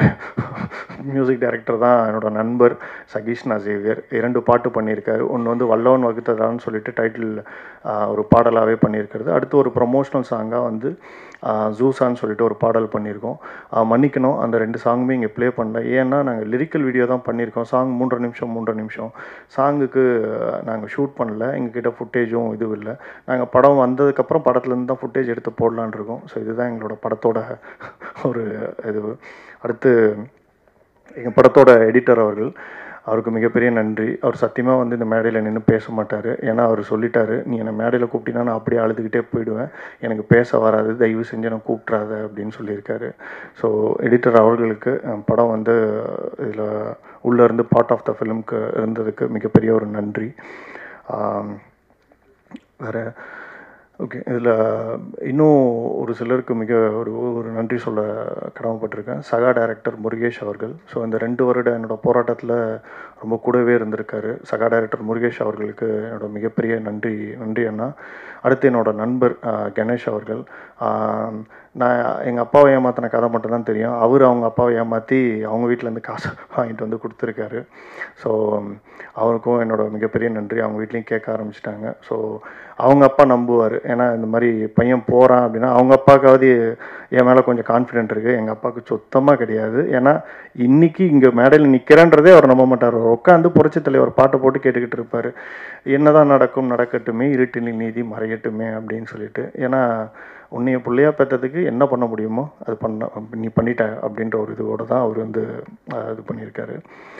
மியூசிக் டைரக்டர் தான் என்னோட நண்பர் சகீஷ் நசேவியர் இரண்டு பாட்டு பண்ணியிருக்காரு ஒன்று வந்து வல்லவன் வகுத்ததான்னு சொல்லிட்டு டைட்டில் ஒரு பாடலாகவே பண்ணியிருக்கிறது அடுத்து ஒரு ப்ரொமோஷனல் சாங்காக வந்து ஆஹ் ஜூசான்னு சொல்லிட்டு ஒரு பாடல் பண்ணியிருக்கோம் ஆஹ் மன்னிக்கணும் அந்த ரெண்டு சாங்குமே இங்கே ப்ளே பண்ணல ஏன்னா நாங்கள் லிரிக்கல் வீடியோ தான் பண்ணியிருக்கோம் சாங் மூன்றரை நிமிஷம் மூன்றரை நிமிஷம் சாங்குக்கு நாங்கள் ஷூட் பண்ணல எங்ககிட்ட ஃபுட்டேஜும் இதுவும் இல்லை நாங்கள் படம் வந்ததுக்கப்புறம் படத்துலேருந்து தான் ஃபுட்டேஜ் எடுத்து போடலான்னு இருக்கோம் ஸோ இதுதான் எங்களோட படத்தோட ஒரு இது அடுத்து எங்கள் படத்தோட எடிட்டர் அவர்கள் அவருக்கு மிகப்பெரிய நன்றி அவர் சத்தியமாக வந்து இந்த மேடையில் நின்று பேச மாட்டார் ஏன்னா அவர் சொல்லிட்டாரு நீ என்னை மேடையில் கூப்பிட்டினா நான் அப்படியே அழுதுகிட்டே போயிடுவேன் எனக்கு பேச வராது தயவு செஞ்சு நான் கூப்பிட்றாத அப்படின்னு சொல்லியிருக்காரு ஸோ எடிட்டர் அவர்களுக்கு அஹ், படம் வந்து இதில் உள்ளேருந்து பார்ட் ஆஃப் த ஃபிலிம்க்கு இருந்ததுக்கு மிகப்பெரிய ஒரு நன்றி ஆம், வேறு ஓகே இதில் இன்னும் ஒரு சிலருக்கு மிக ஒரு ஒரு நன்றி சொல்ல கடமைப்பட்டிருக்கேன் சகா டைரக்டர் முருகேஷ் அவர்கள் ஸோ இந்த ரெண்டு வருட என்னோட போராட்டத்தில் ரொம்ப கூடவே இருந்திருக்காரு சகா டைரக்டர் முருகேஷ் அவர்களுக்கு என்னோட மிகப்பெரிய நன்றி நன்றி அண்ணா அடுத்து என்னோட நண்பர் ஆஹ், கணேஷ் அவர்கள் ஆஹ், நான் எங்கள் அப்பாவை ஏமாத்தின கதை மட்டும்தான் தெரியும் அவர் அவங்க அப்பாவை ஏமாற்றி அவங்க வீட்டிலேருந்து காசு வாங்கிட்டு வந்து கொடுத்துருக்காரு ஸோ அவருக்கும் என்னோட மிகப்பெரிய நன்றி அவங்க வீட்லேயும் கேட்க ஆரம்பிச்சிட்டாங்க ஸோ அவங்க அப்பா நம்புவார் ஏன்னா இந்த மாதிரி பையன் போகிறான் அப்படின்னா அவங்க அப்பாவுக்காவது என் மேலே கொஞ்சம் கான்ஃபிடென்ட் இருக்குது எங்கள் அப்பாவுக்கு சுத்தமாக கிடையாது ஏன்னா இன்னைக்கு இங்கே மேடையில் நிற்கிறேன்றதே அவர் நம்ப மாட்டார் அவர் உட்காந்து புரட்சி தலைவர் பாட்டை போட்டு கேட்டுக்கிட்டு இருப்பார் என்னதான் நடக்கும் நடக்கட்டுமே இருட்டினில் நீதி மறையட்டுமே அப்படின்னு சொல்லிட்டு ஏன்னா உன்னைய பிள்ளையா பெற்றதுக்கு என்ன பண்ண முடியுமோ அது பண்ண நீ பண்ணிட்ட அப்படின்ற ஒரு இதோட தான் அவர் வந்து அஹ், இது பண்ணியிருக்காரு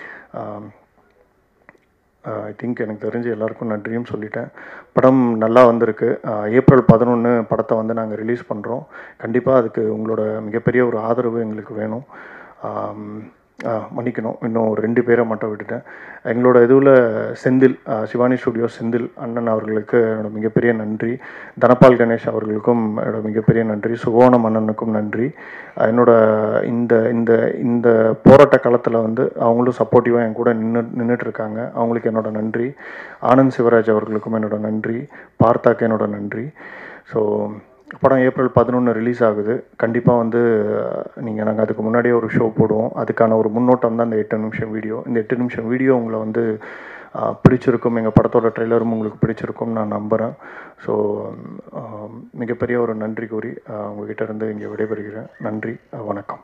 ஐ திங்க் எனக்கு தெரிஞ்சு எல்லாருக்கும் நன்றியும் சொல்லிட்டேன் படம் நல்லா வந்திருக்கு அஹ், ஏப்ரல் பதினொன்று படத்தை வந்து நாங்கள் ரிலீஸ் பண்ணுறோம் கண்டிப்பாக அதுக்கு உங்களோட மிகப்பெரிய ஒரு ஆதரவு எங்களுக்கு வேணும் ஆம், அஹ், மன்னிக்கணும் இன்னும் ஒரு ரெண்டு பேரை மட்டும் விட்டுட்டேன் எங்களோட இதுவில் செந்தில் அஹ், சிவானி ஸ்டுடியோ செந்தில் அண்ணன் அவர்களுக்கு என்னோட மிகப்பெரிய நன்றி தனபால் கணேஷ் அவர்களுக்கும் என்னோட மிகப்பெரிய நன்றி சுகோணம் அண்ணனுக்கும் நன்றி அஹ், என்னோட இந்த இந்த இந்த போராட்ட காலத்தில் வந்து அவங்களும் சப்போர்ட்டிவாக என் கூட நின்று நின்றுட்டு இருக்காங்க அவங்களுக்கு என்னோட நன்றி ஆனந்த் சிவராஜ் அவர்களுக்கும் என்னோட நன்றி பார்த்தாக்கு என்னோட நன்றி ஸோ படம் ஏப்ரல் பதினொன்று ரிலீஸ் ஆகுது கண்டிப்பாக வந்து நீங்கள் நாங்கள் அதுக்கு முன்னாடியே ஒரு ஷோ போடுவோம் அதுக்கான ஒரு முன்னோட்டம் தான் இந்த எட்டு நிமிஷம் வீடியோ இந்த எட்டு நிமிஷம் வீடியோ உங்களை வந்து ஆஹ், பிடிச்சிருக்கும் எங்கள் படத்தோட ட்ரெய்லரும் உங்களுக்கு பிடிச்சிருக்கும் நான் நம்புகிறேன் ஸோ மிகப்பெரிய ஒரு நன்றி கூறி ஆஹ், உங்ககிட்ட இருந்து இங்கே விடைபெறுகிறேன் நன்றி ஆஹ், வணக்கம்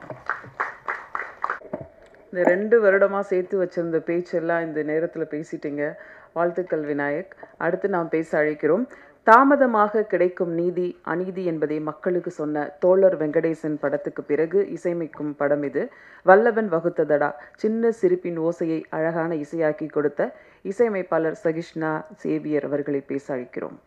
இந்த ரெண்டு வருடமா சேர்த்து வச்சிருந்த பேச்செல்லாம் இந்த நேரத்துல பேசிட்டீங்க வாழ்த்துக்கள் விநாயக் அடுத்து நாம் பேச அழைக்கிறோம் தாமதமாக கிடைக்கும் நீதி அநீதி என்பதை மக்களுக்கு சொன்ன தோழர் வெங்கடேசன் படத்துக்கு பிறகு இசையமைக்கும் படம் இது வல்லவன் வகுத்ததடா சின்ன சிரிப்பின் ஓசையை அழகான இசையாக்கி கொடுத்த இசையமைப்பாளர் சகிஷ்ணா சேவியர் அவர்களை பேச அழைக்கிறோம்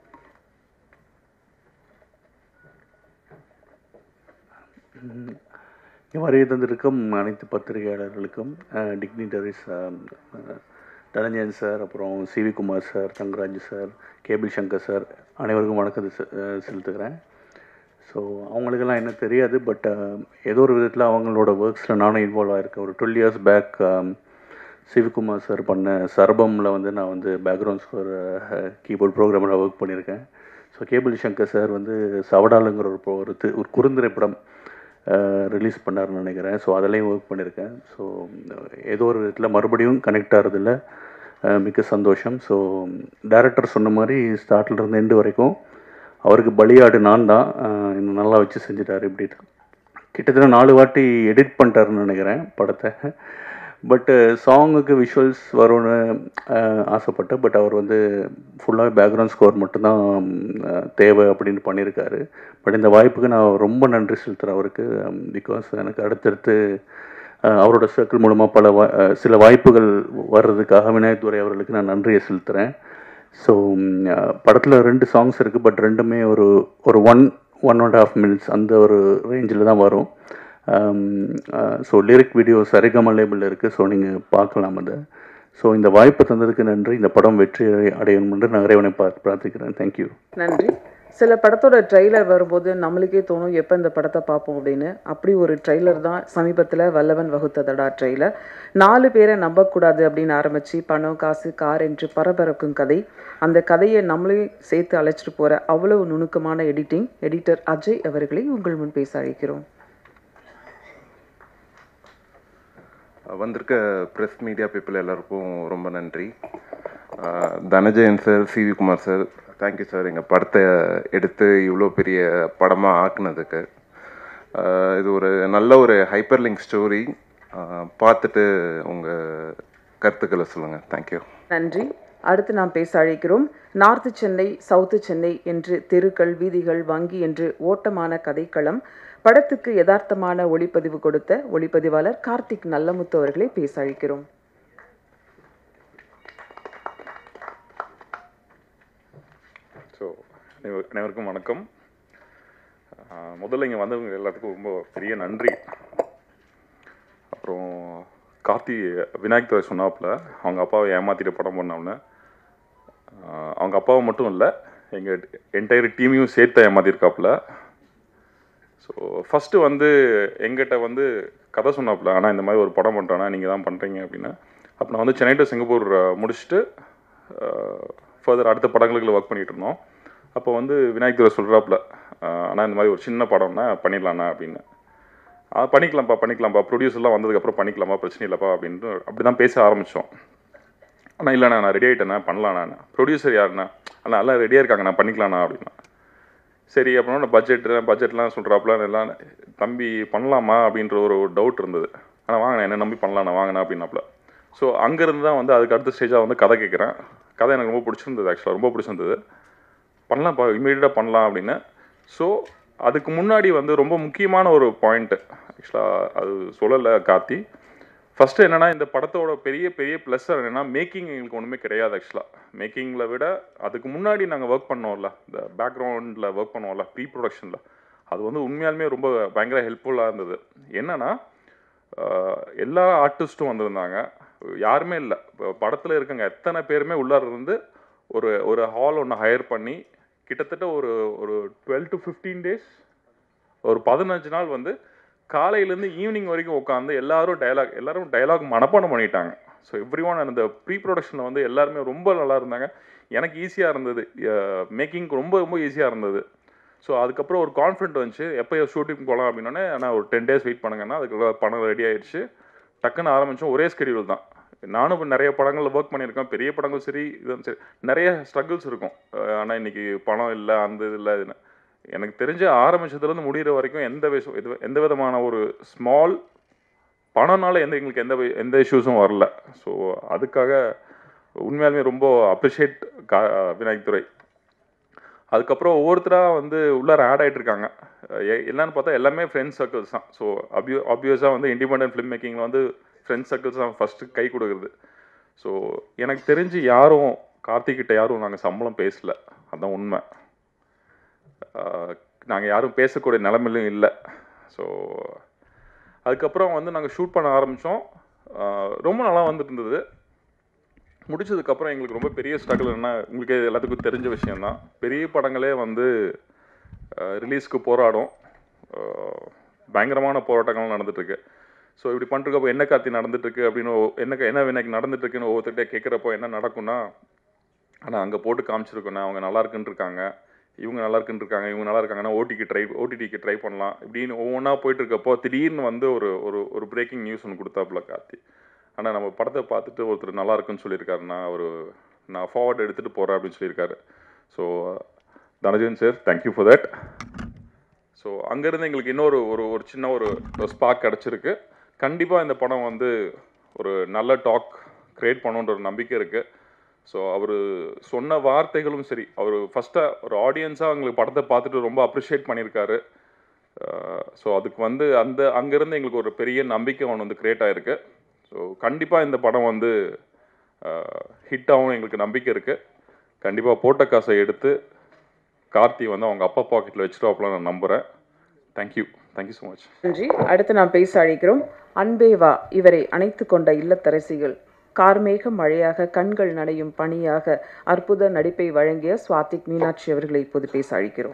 இங்கே வருகை தந்திருக்கும் அனைத்து பத்திரிகையாளர்களுக்கும் டிக்னிட்டரிஸ் தனஞ்சயன் சார் அப்புறம் CV Kumar sir Thangaraj sir Cable Sankar sir அனைவருக்கும் வணக்கத்தை செ- அஹ் செலுத்துகிறேன் ஸோ அவங்களுக்கெல்லாம் என்ன தெரியாது பட் ஏதோ ஒரு விதத்தில் அவங்களோட ஒர்க்ஸில் நானும் இன்வால்வ் ஆகிருக்கேன் ஒரு twelve years back Sivakumar sir பண்ண சர்பமில் வந்து நான் வந்து பேக்ரவுண்ட் ஸ்கோர் கீபோர்ட் ப்ரோக்ராமராக ஒர்க் பண்ணியிருக்கேன் ஸோ கேபிள் சங்கர் சார் வந்து சவடாலுங்கிற ஒரு pro- ஒரு தி- ஒரு குறுந்திரைப்படம் ரிலீஸ் பண்ணாருன்னு நினைக்கிறேன் ஸோ அதிலையும் ஒர்க் பண்ணியிருக்கேன் ஸோ ஏதோ ஒரு விதத்தில் மறுபடியும் கனெக்ட் ஆகிறதுல மிக்க சந்தோஷம் ஸோ டேரக்டர் சொன்ன மாதிரி ஸ்டார்ட்ல இருந்து எண்டு வரைக்கும் அவருக்கு பலியாடு நான் தான் அஹ் இன்னும் நல்லா வச்சு செஞ்சுட்டாரு இப்படி கிட்டத்தட்ட நாலு வாட்டி எடிட் பண்ணிட்டாருன்னு நினைக்கிறேன் படத்தை பட்டு சாங்குக்கு விஷுவல்ஸ் வரும்னு அஹ், ஆசைப்பட்டேன் பட் அவர் வந்து ஃபுல்லாக பேக்ரவுண்ட் ஸ்கோர் மட்டும்தான் அஹ், தேவை அப்படின்னு பண்ணியிருக்காரு பட் இந்த வாய்ப்புக்கு நான் ரொம்ப நன்றி செலுத்துகிறேன் அவருக்கு பிகாஸ் எனக்கு அடுத்தடுத்து அஹ், அவரோட சர்க்கிள் மூலமாக பல வா அஹ், சில வாய்ப்புகள் வர்றதுக்காக விநாயகத்துறை அவர்களுக்கு நான் நன்றியை செலுத்துகிறேன் ஸோ படத்தில் ரெண்டு சாங்ஸ் இருக்குது பட் ரெண்டுமே ஒரு ஒரு one one and half minutes அந்த ஒரு ரேஞ்சில் தான் வரும் so lyric video Saregama label இருக்குது ஸோ நீங்கள் பார்க்கலாம் அதை ஸோ இந்த வாய்ப்பு தந்ததுக்கு நன்றி இந்த படம் வெற்றி அடையணும் என்று நான் இறைவனை பார்த்து பிரார்த்திக்கிறேன் தேங்க்யூ நன்றி சில படத்தோட ட்ரெய்லர் வரும்போது நம்மளுக்கே தோணும் எப்போ இந்த படத்தை பார்ப்போம் அப்படின்னு அப்படி ஒரு ட்ரெய்லர் தான் சமீபத்தில் வல்லவன் வகுத்ததடா ட்ரெய்லர் நாலு பேரை நம்பக்கூடாது அப்படின்னு ஆரம்பித்து பணம் காசு கார் என்று பரபரக்கும் கதை அந்த கதையை நம்மளே சேர்த்து அழைச்சிட்டு போகிற அவ்வளவு நுணுக்கமான எடிட்டிங் எடிட்டர் அஜய் அவர்களை உங்கள் முன் பேச அழைக்கிறோம் வந்திருக்க ப்ரெஸ் மீடியா பீப்புள் எல்லாருக்கும் ரொம்ப நன்றி ஆஹ் Dhananjayan sir CV Kumar sir thank you sir எங்கள் படத்தை எடுத்து இவ்வளோ பெரிய படமாக ஆக்குனதுக்கு ஆஹ் இது ஒரு நல்ல ஒரு ஹைப்பர் லிங்க் ஸ்டோரி பார்த்துட்டு உங்கள் கருத்துக்களை சொல்லுங்கள் தேங்க்யூ நன்றி அடுத்து நாம் பேச அழைக்கிறோம் நார்த்து சென்னை சவுத்து சென்னை என்று தெருக்கள் வீதிகள் வங்கி என்று ஓட்டமான கதைக்களம் படத்துக்கு யதார்த்தமான ஒளிப்பதிவு கொடுத்த ஒளிப்பதிவாளர் கார்த்திக் நல்லமுத்து அவர்களை பேச அழைக்கிறோம் ஸோ அனைவருக்கும் வணக்கம் ஆஹ் முதல்ல இங்கே வந்தவங்க எல்லாத்துக்கும் ரொம்ப பெரிய நன்றி அப்புறம் கார்த்தி விநாயக் துறை சொன்னாப்புல அவங்க அப்பாவை ஏமாத்திட்டு படம் பண்ணோம்னு ஆஹ் அவங்க அப்பாவை மட்டும் இல்லை எங்கள் என்டையர் டீமையும் சேர்த்து ஏமாத்திருக்காப்புல ஸோ ஃபஸ்ட்டு வந்து எங்கிட்ட வந்து கதை சொன்னாப்புல ஆனால் இந்த மாதிரி ஒரு படம் பண்ணுறேன்னா நீங்கள் தான் பண்ணுறீங்க அப்படின்னு அப்போ நான் வந்து சென்னை டு சிங்கப்பூர் அஹ், முடிச்சுட்டு ஃபர்தர் அடுத்த படங்களுக்கு ஒர்க் பண்ணிட்டு இருந்தோம் அப்போ வந்து விநாயக் துரை சொல்கிறாப்புல ஆனால் இந்த மாதிரி ஒரு சின்ன படம்னா பண்ணிடலாண்ணா அப்படின்னு ஆ பண்ணிக்கலாம்ப்பா பண்ணிக்கலாம்ப்பா ப்ரொடியூசர்லாம் வந்ததுக்கப்புறம் பண்ணிக்கலாமா பிரச்சனை இல்லைப்பா அப்படின்ட்டு அப்படி தான் பேச ஆரம்பித்தோம் அண்ணா இல்லைண்ணா நான் ரெடி ஆகிட்டேண்ணா பண்ணலாண்ணா ப்ரொடியூசர் யாருண்ணா அண்ணா எல்லாம் ரெடியாக இருக்காங்க நான் பண்ணிக்கலாண்ணா அப்படின்னா சரி அப்புறம் பட்ஜெட் பட்ஜெட்லாம் சொல்கிறாப்புல எல்லாம் தம்பி பண்ணலாமா அப்படின்ற ஒரு டவுட் இருந்தது ஆனால் வாங்கண்ணா என்ன நம்பி பண்ணலாண்ணா வாங்கண்ணா அப்படின்னாப்புல ஸோ அங்கேருந்து தான் வந்து அதுக்கு அடுத்த ஸ்டேஜாக வந்து கதை கேட்குறேன் கதை எனக்கு ரொம்ப பிடிச்சிருந்தது ஆக்சுவலாக ரொம்ப பிடிச்சிருந்தது பண்ணலாம்ப்பா இமீடியட்டாக பண்ணலாம் அப்படின்னு ஸோ அதுக்கு முன்னாடி வந்து ரொம்ப முக்கியமான ஒரு பாயிண்ட்டு ஆக்சுவலாக அது சொல்லலை கார்த்தி ஃபஸ்ட்டு என்னென்னா இந்த படத்தோட பெரிய பெரிய ப்ளஸ் என்னென்னா மேக்கிங் எங்களுக்கு ஒன்றுமே கிடையாது ஆக்சுவலாக மேக்கிங்கில் விட அதுக்கு முன்னாடி நாங்கள் ஒர்க் பண்ணோம்ல இந்த பேக்ரவுண்டில் ஒர்க் பண்ணுவோம்ல ப்ரீ ப்ரொடக்ஷனில் அது வந்து உண்மையாலுமே ரொம்ப பயங்கர ஹெல்ப்ஃபுல்லாக இருந்தது என்னென்னா எல்லா ஆர்டிஸ்ட்டும் வந்திருந்தாங்க யாருமே இல்லை படத்தில் இருக்கங்க எத்தனை பேருமே உள்ளார இருந்து ஒரு ஒரு ஹால் ஒன்று ஹையர் பண்ணி கிட்டத்தட்ட ஒரு ஒரு டுவெல் டு ஃபிஃப்டீன் டேஸ் ஒரு பதினஞ்சு நாள் வந்து காலையிலேருந்து ஈவினிங் வரைக்கும் உட்காந்து எல்லாரும் டயலாக் எல்லாரும் டயலாக் மனப்பாடம் பண்ணிட்டாங்க ஸோ எவ்ரி ஒன் அந்த ப்ரீ ப்ரொடக்ஷனில் வந்து எல்லாருமே ரொம்ப நல்லா இருந்தாங்க எனக்கு ஈஸியாக இருந்தது மேக்கிங் ரொம்ப ரொம்ப ஈஸியாக இருந்தது ஸோ அதுக்கப்புறம் ஒரு கான்ஃபிடென்ட் வந்துச்சு எப்போ ஷூட்டிங் போகலாம் அப்படின்னோடனே நான் ஒரு டென் டேஸ் வெயிட் பண்ணுங்கன்னா அதுக்கு பணம் ரெடி ஆயிடுச்சு டக்குன்னு ஆரம்பித்தோம் ஒரே ஸ்கெடியூல் தான் நானும் இப்போ நிறைய படங்களில் ஒர்க் பண்ணியிருக்கேன் பெரிய படங்கள் சரி இதுவும் சரி நிறைய ஸ்ட்ரகிள்ஸ் இருக்கும் ஆனால் இன்னைக்கு பணம் இல்லை அந்த இது இல்லை இதுன்னு எனக்கு தெரிஞ்ச ஆரம்பிச்சதுலேருந்து முடிகிற வரைக்கும் எந்த விஷயம் இது எந்த விதமான ஒரு ஸ்மால் பணம்னால எந்த எங்களுக்கு எந்த வி- எந்த இஷ்யூஸும் வரல ஸோ அதுக்காக உண்மையாலுமே ரொம்ப அப்ரிஷியேட் கா விநாயக் துறை அதுக்கப்புறம் ஒவ்வொருத்தராக வந்து உள்ளார ஆட் ஆகிட்டு இருக்காங்க எ- என்னன்னு பார்த்தா எல்லாமே ஃப்ரெண்ட்ஸ் சர்க்கிள்ஸ் தான் ஸோ அப்யூ ஆப்வியஸாக வந்து இண்டிபெண்டன்ட் ஃபிலிம் மேக்கிங்கில் வந்து ஃப்ரெண்ட்ஸ் சர்க்கிள்ஸ் தான் ஃபஸ்ட்டு கை கொடுக்குறது ஸோ எனக்கு தெரிஞ்சு யாரும் கார்த்திக் கிட்ட யாரும் நாங்கள் சம்பளம் பேசல அதான் உண்மை நாங்கள் யாரும் பேசக்கூடிய நிலமையிலும் இல்லை ஸோ அதுக்கப்புறம் வந்து நாங்கள் ஷூட் பண்ண ஆரம்பித்தோம் ரொம்ப நல்லா வந்துட்டு இருந்தது முடிச்சதுக்கப்புறம் எங்களுக்கு ரொம்ப பெரிய ஸ்ட்ரகிள் என்ன உங்களுக்கு எல்லாத்துக்கும் தெரிஞ்ச விஷயம்தான் பெரிய படங்களே வந்து ரிலீஸ்க்கு போராடும் அஹ், பயங்கரமான போராட்டங்கள் நடந்துட்டுருக்கு ஸோ இப்படி பண்ணிருக்கப்போ என்ன கார்த்தி நடந்துட்டுருக்கு அப்படின்னு ஒ- என்ன க- என்ன வினைக்கு நடந்துட்டுருக்குன்னு ஒவ்வொருத்தர்கிட்ட கேட்குறப்போ என்ன நடக்கும்னா ஆனால் அங்கே போட்டு காமிச்சிருக்கோண்ணே அவங்க நல்லா இருக்குன்னு இருக்காங்க இவங்க நல்லா இருக்குன்னு இருக்காங்க இவங்க நல்லா இருக்காங்கன்னா ஓடிக்கு ட்ரை ஓடிடிக்கு ட்ரை பண்ணலாம் இப்படின்னு ஒவ்வொன்றா போயிட்டு இருக்கப்போ திடீர்னு வந்து ஒரு ஒரு ஒரு பிரேக்கிங் நியூஸ் ஒன்று கொடுத்தாப்புல கார்த்தி ஆனால் நம்ம படத்தை பார்த்துட்டு ஒருத்தர் நல்லா இருக்குன்னு சொல்லியிருக்காருன்னா ஒரு நான் ஃபார்வர்ட் எடுத்துகிட்டு போகிறேன் அப்படின்னு சொல்லியிருக்காரு so Dhananjayan sir thank you for that so அங்கேருந்து எங்களுக்கு இன்னொரு ஒரு ஒரு சின்ன ஒரு ஸ்பாக் கிடச்சிருக்கு கண்டிப்பாக இந்த படம் வந்து ஒரு நல்ல டாக் க்ரியேட் பண்ணுன்ற ஒரு நம்பிக்கை இருக்குது ஸோ அவர் சொன்ன வார்த்தைகளும் சரி அவர் ஃபஸ்ட்டாக ஒரு ஆடியன்ஸாக எங்களுக்கு படத்தை பார்த்துட்டு ரொம்ப அப்ரிஷியேட் பண்ணியிருக்காரு ஸோ அதுக்கு வந்து அந்த அங்கேருந்து எங்களுக்கு ஒரு பெரிய நம்பிக்கை ஒன்று வந்து க்ரியேட் ஆகிருக்கு ஸோ கண்டிப்பாக இந்த படம் வந்து ஹிட் ஆகும் எங்களுக்கு நம்பிக்கை இருக்குது கண்டிப்பாக போட்ட காசை எடுத்து கார்த்தி வந்து அவங்க அப்பா பாக்கெட்டில் வச்சுருவாப்புல நான் நம்புகிறேன் தேங்க்யூ தேங்க்யூ ஸோ மச் நன்றி அடுத்து நாம் பேச அழைக்கிறோம் அன்பேவா இவரை அணைத்து கொண்ட இல்லத்தரசிகள் கார்மேக மழையாக கண்கள் நனையும் பணியாக அற்புத நடிப்பை வழங்கிய சுவாதிக் மீனாட்சி அவர்களை இப்போது பேச அழைக்கிறோம்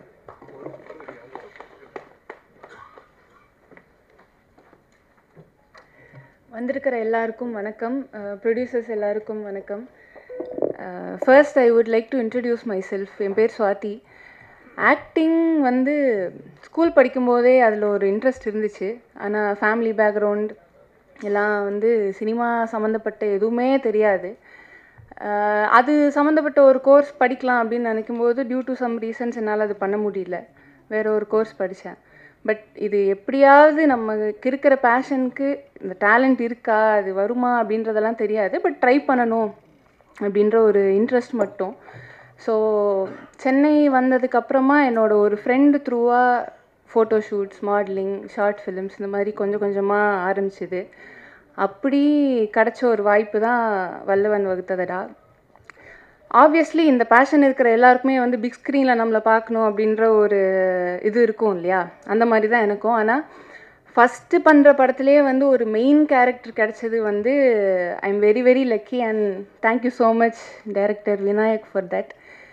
வந்திருக்கிற எல்லாருக்கும் வணக்கம் ப்ரொடியூசர்ஸ் எல்லாருக்கும் வணக்கம் first I would like to introduce myself என் பேர் சுவாதி ஆக்டிங் வந்து ஸ்கூல் படிக்கும்போதே அதில் ஒரு இன்ட்ரெஸ்ட் இருந்துச்சு ஆனால் ஃபேமிலி பேக்ரவுண்ட் எல்லாம் வந்து சினிமா சம்மந்தப்பட்ட எதுவுமே தெரியாது அஹ், அது சம்மந்தப்பட்ட ஒரு கோர்ஸ் படிக்கலாம் அப்படின்னு நினைக்கும்போது டியூ டு சம் ரீசன்ஸ் என்னால் அது பண்ண முடியல வேற ஒரு கோர்ஸ் படித்தேன் பட் இது எப்படியாவது நமக்கு இருக்கிற பேஷனுக்கு இந்த டேலண்ட் இருக்கா அது வருமா அப்படின்றதெல்லாம் தெரியாது பட் ட்ரை பண்ணணும் அப்படின்ற ஒரு இன்ட்ரெஸ்ட் மட்டும் ஸோ சென்னை வந்ததுக்கப்புறமா என்னோட ஒரு ஃப்ரெண்டு த்ரூவாக photo shoots modelling short films இந்த மாதிரி கொஞ்சம் கொஞ்சமாக ஆரம்பிச்சுது அப்படி கிடச்ச ஒரு வாய்ப்பு தான் வல்லவன் வகுத்ததடா ஆப்வியஸ்லி இந்த பேஷன் இருக்கிற எல்லாருக்குமே வந்து பிக் ஸ்க்ரீனில் நம்மளை பார்க்கணும் அப்படின்ற ஒரு இது இருக்கும் இல்லையா அந்த மாதிரி தான் எனக்கும் ஆனால் ஃபஸ்ட்டு பண்ணுற படத்துலேயே வந்து ஒரு மெயின் கேரக்டர் கிடச்சது வந்து I am very very lucky and thank you so much director Vinayak for that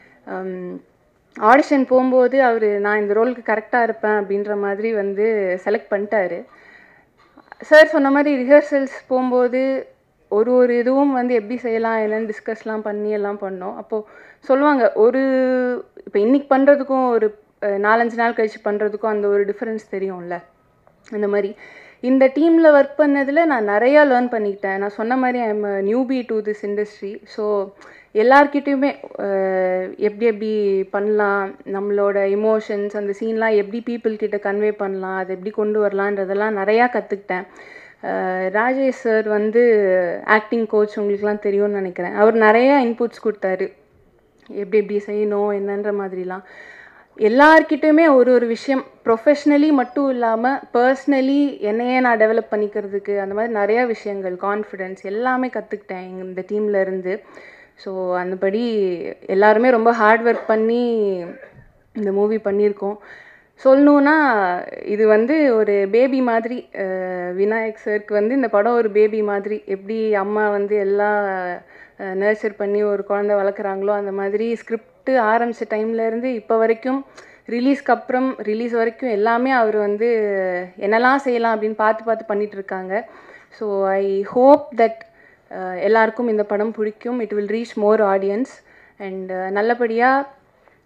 audition போகும்போது அவர் நான் இந்த ரோலுக்கு கரெக்டாக இருப்பேன் அப்படின்ற மாதிரி வந்து செலக்ட் பண்ணிட்டாரு சார் சொன்ன மாதிரி ரிஹர்சல்ஸ் போகும்போது ஒரு ஒரு இதுவும் வந்து எப்படி செய்யலாம் என்னன்னு டிஸ்கஸ்லாம் பண்ணி எல்லாம் பண்ணோம் அப்போது சொல்லுவாங்க ஒரு இப்போ இன்னைக்கு பண்ணுறதுக்கும் ஒரு அஹ், நாலஞ்சு நாள் கழிச்சு பண்ணுறதுக்கும் அந்த ஒரு டிஃப்ரென்ஸ் தெரியும்ல அந்த மாதிரி இந்த டீமில் ஒர்க் பண்ணதில் நான் நிறையா லேர்ன் பண்ணிக்கிட்டேன் நான் சொன்ன மாதிரி I'm newbie to this industry so எல்லார்கிட்டயுமே அஹ், எப்படி எப்படி பண்ணலாம் நம்மளோட இமோஷன்ஸ் அந்த சீன்லாம் எப்படி people கிட்ட கன்வே பண்ணலாம் அதை எப்படி கொண்டு வரலான்றதெல்லாம் நிறையா கற்றுக்கிட்டேன் ராஜேஷ் சார் வந்து ஆக்டிங் கோச் உங்களுக்குலாம் தெரியும்னு நினைக்கிறேன் அவர் நிறையா இன்புட்ஸ் கொடுத்தாரு எப்படி எப்படி செய்யணும் என்னன்ற மாதிரிலாம் எல்லார்கிட்டயுமே ஒரு ஒரு விஷயம் ப்ரொஃபஷ்னலி மட்டும் இல்லாமல் பர்சனலி என்னையே நான் டெவலப் பண்ணிக்கிறதுக்கு அந்த மாதிரி நிறையா விஷயங்கள் கான்ஃபிடென்ஸ் எல்லாமே கற்றுக்கிட்டேன் எங்க இந்த டீமில் இருந்து ஸோ அந்தபடி எல்லாருமே ரொம்ப ஹார்ட் ஒர்க் பண்ணி இந்த மூவி பண்ணியிருக்கோம் சொல்லணுன்னா இது வந்து ஒரு பேபி மாதிரி அஹ், விநாயக் சருக்கு வந்து இந்த படம் ஒரு பேபி மாதிரி எப்படி அம்மா வந்து எல்லாம் நர்ச்சர் பண்ணி ஒரு குழந்தை வளர்க்குறாங்களோ அந்த மாதிரி ஸ்கிரிப்ட் ஆரம்பித்த டைம்லேருந்து இப்போ வரைக்கும் ரிலீஸ்க்கு அப்புறம் ரிலீஸ் வரைக்கும் எல்லாமே அவர் வந்து என்னெல்லாம் செய்யலாம் அப்படின்னு பார்த்து பார்த்து பண்ணிட்டு இருக்காங்க ஸோ ஐ ஹோப் தட் எல்லாருக்கும் இந்த படம் பிடிக்கும் it will reach more audience and நல்லபடியாக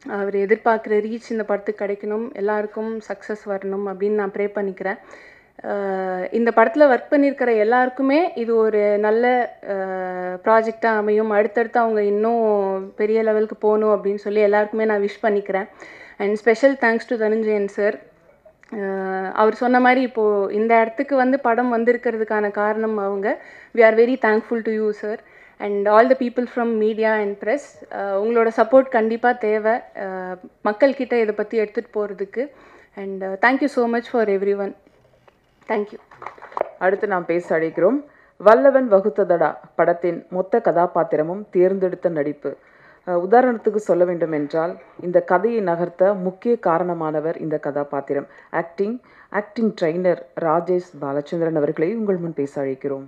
அவர் எதிர்பார்க்குற ரீச் இந்த படத்துக்கு கிடைக்கணும் எல்லாருக்கும் சக்ஸஸ் வரணும் அப்படின்னு நான் ப்ரே பண்ணிக்கிறேன் அஹ் இந்த படத்தில் ஒர்க் பண்ணியிருக்கிற எல்லாருக்குமே இது ஒரு நல்ல ப்ராஜெக்டாக அமையும் அடுத்தடுத்து அவங்க இன்னும் பெரிய லெவலுக்கு போகணும் அப்படின்னு சொல்லி எல்லாருக்குமே நான் விஷ் பண்ணிக்கிறேன் and special thanks to Dhananjayan sir அவர் சொன்ன மாதிரி இப்போது இந்த இடத்துக்கு வந்து படம் வந்திருக்கிறதுக்கான காரணம் அவங்க we are very thankful to you sir and all the people from media and press உங்களோட சப்போர்ட் கண்டிப்பாக தேவை அஹ் மக்கள்கிட்ட இதை பற்றி எடுத்துகிட்டு போகிறதுக்கு and thank you so much for every one thank you அடுத்து நாம் பேச அழைக்கிறோம் வல்லவன் வகுத்ததடா படத்தின் மொத்த கதாபாத்திரமும் தேர்ந்தெடுத்த நடிப்பு அஹ் உதாரணத்துக்கு சொல்ல வேண்டும் என்றால் இந்த கதையை நகர்த்த முக்கிய காரணமானவர் இந்த கதாபாத்திரம் acting acting trainer Rajesh Balachandran அவர்களை உங்கள் முன் பேச அழைக்கிறோம்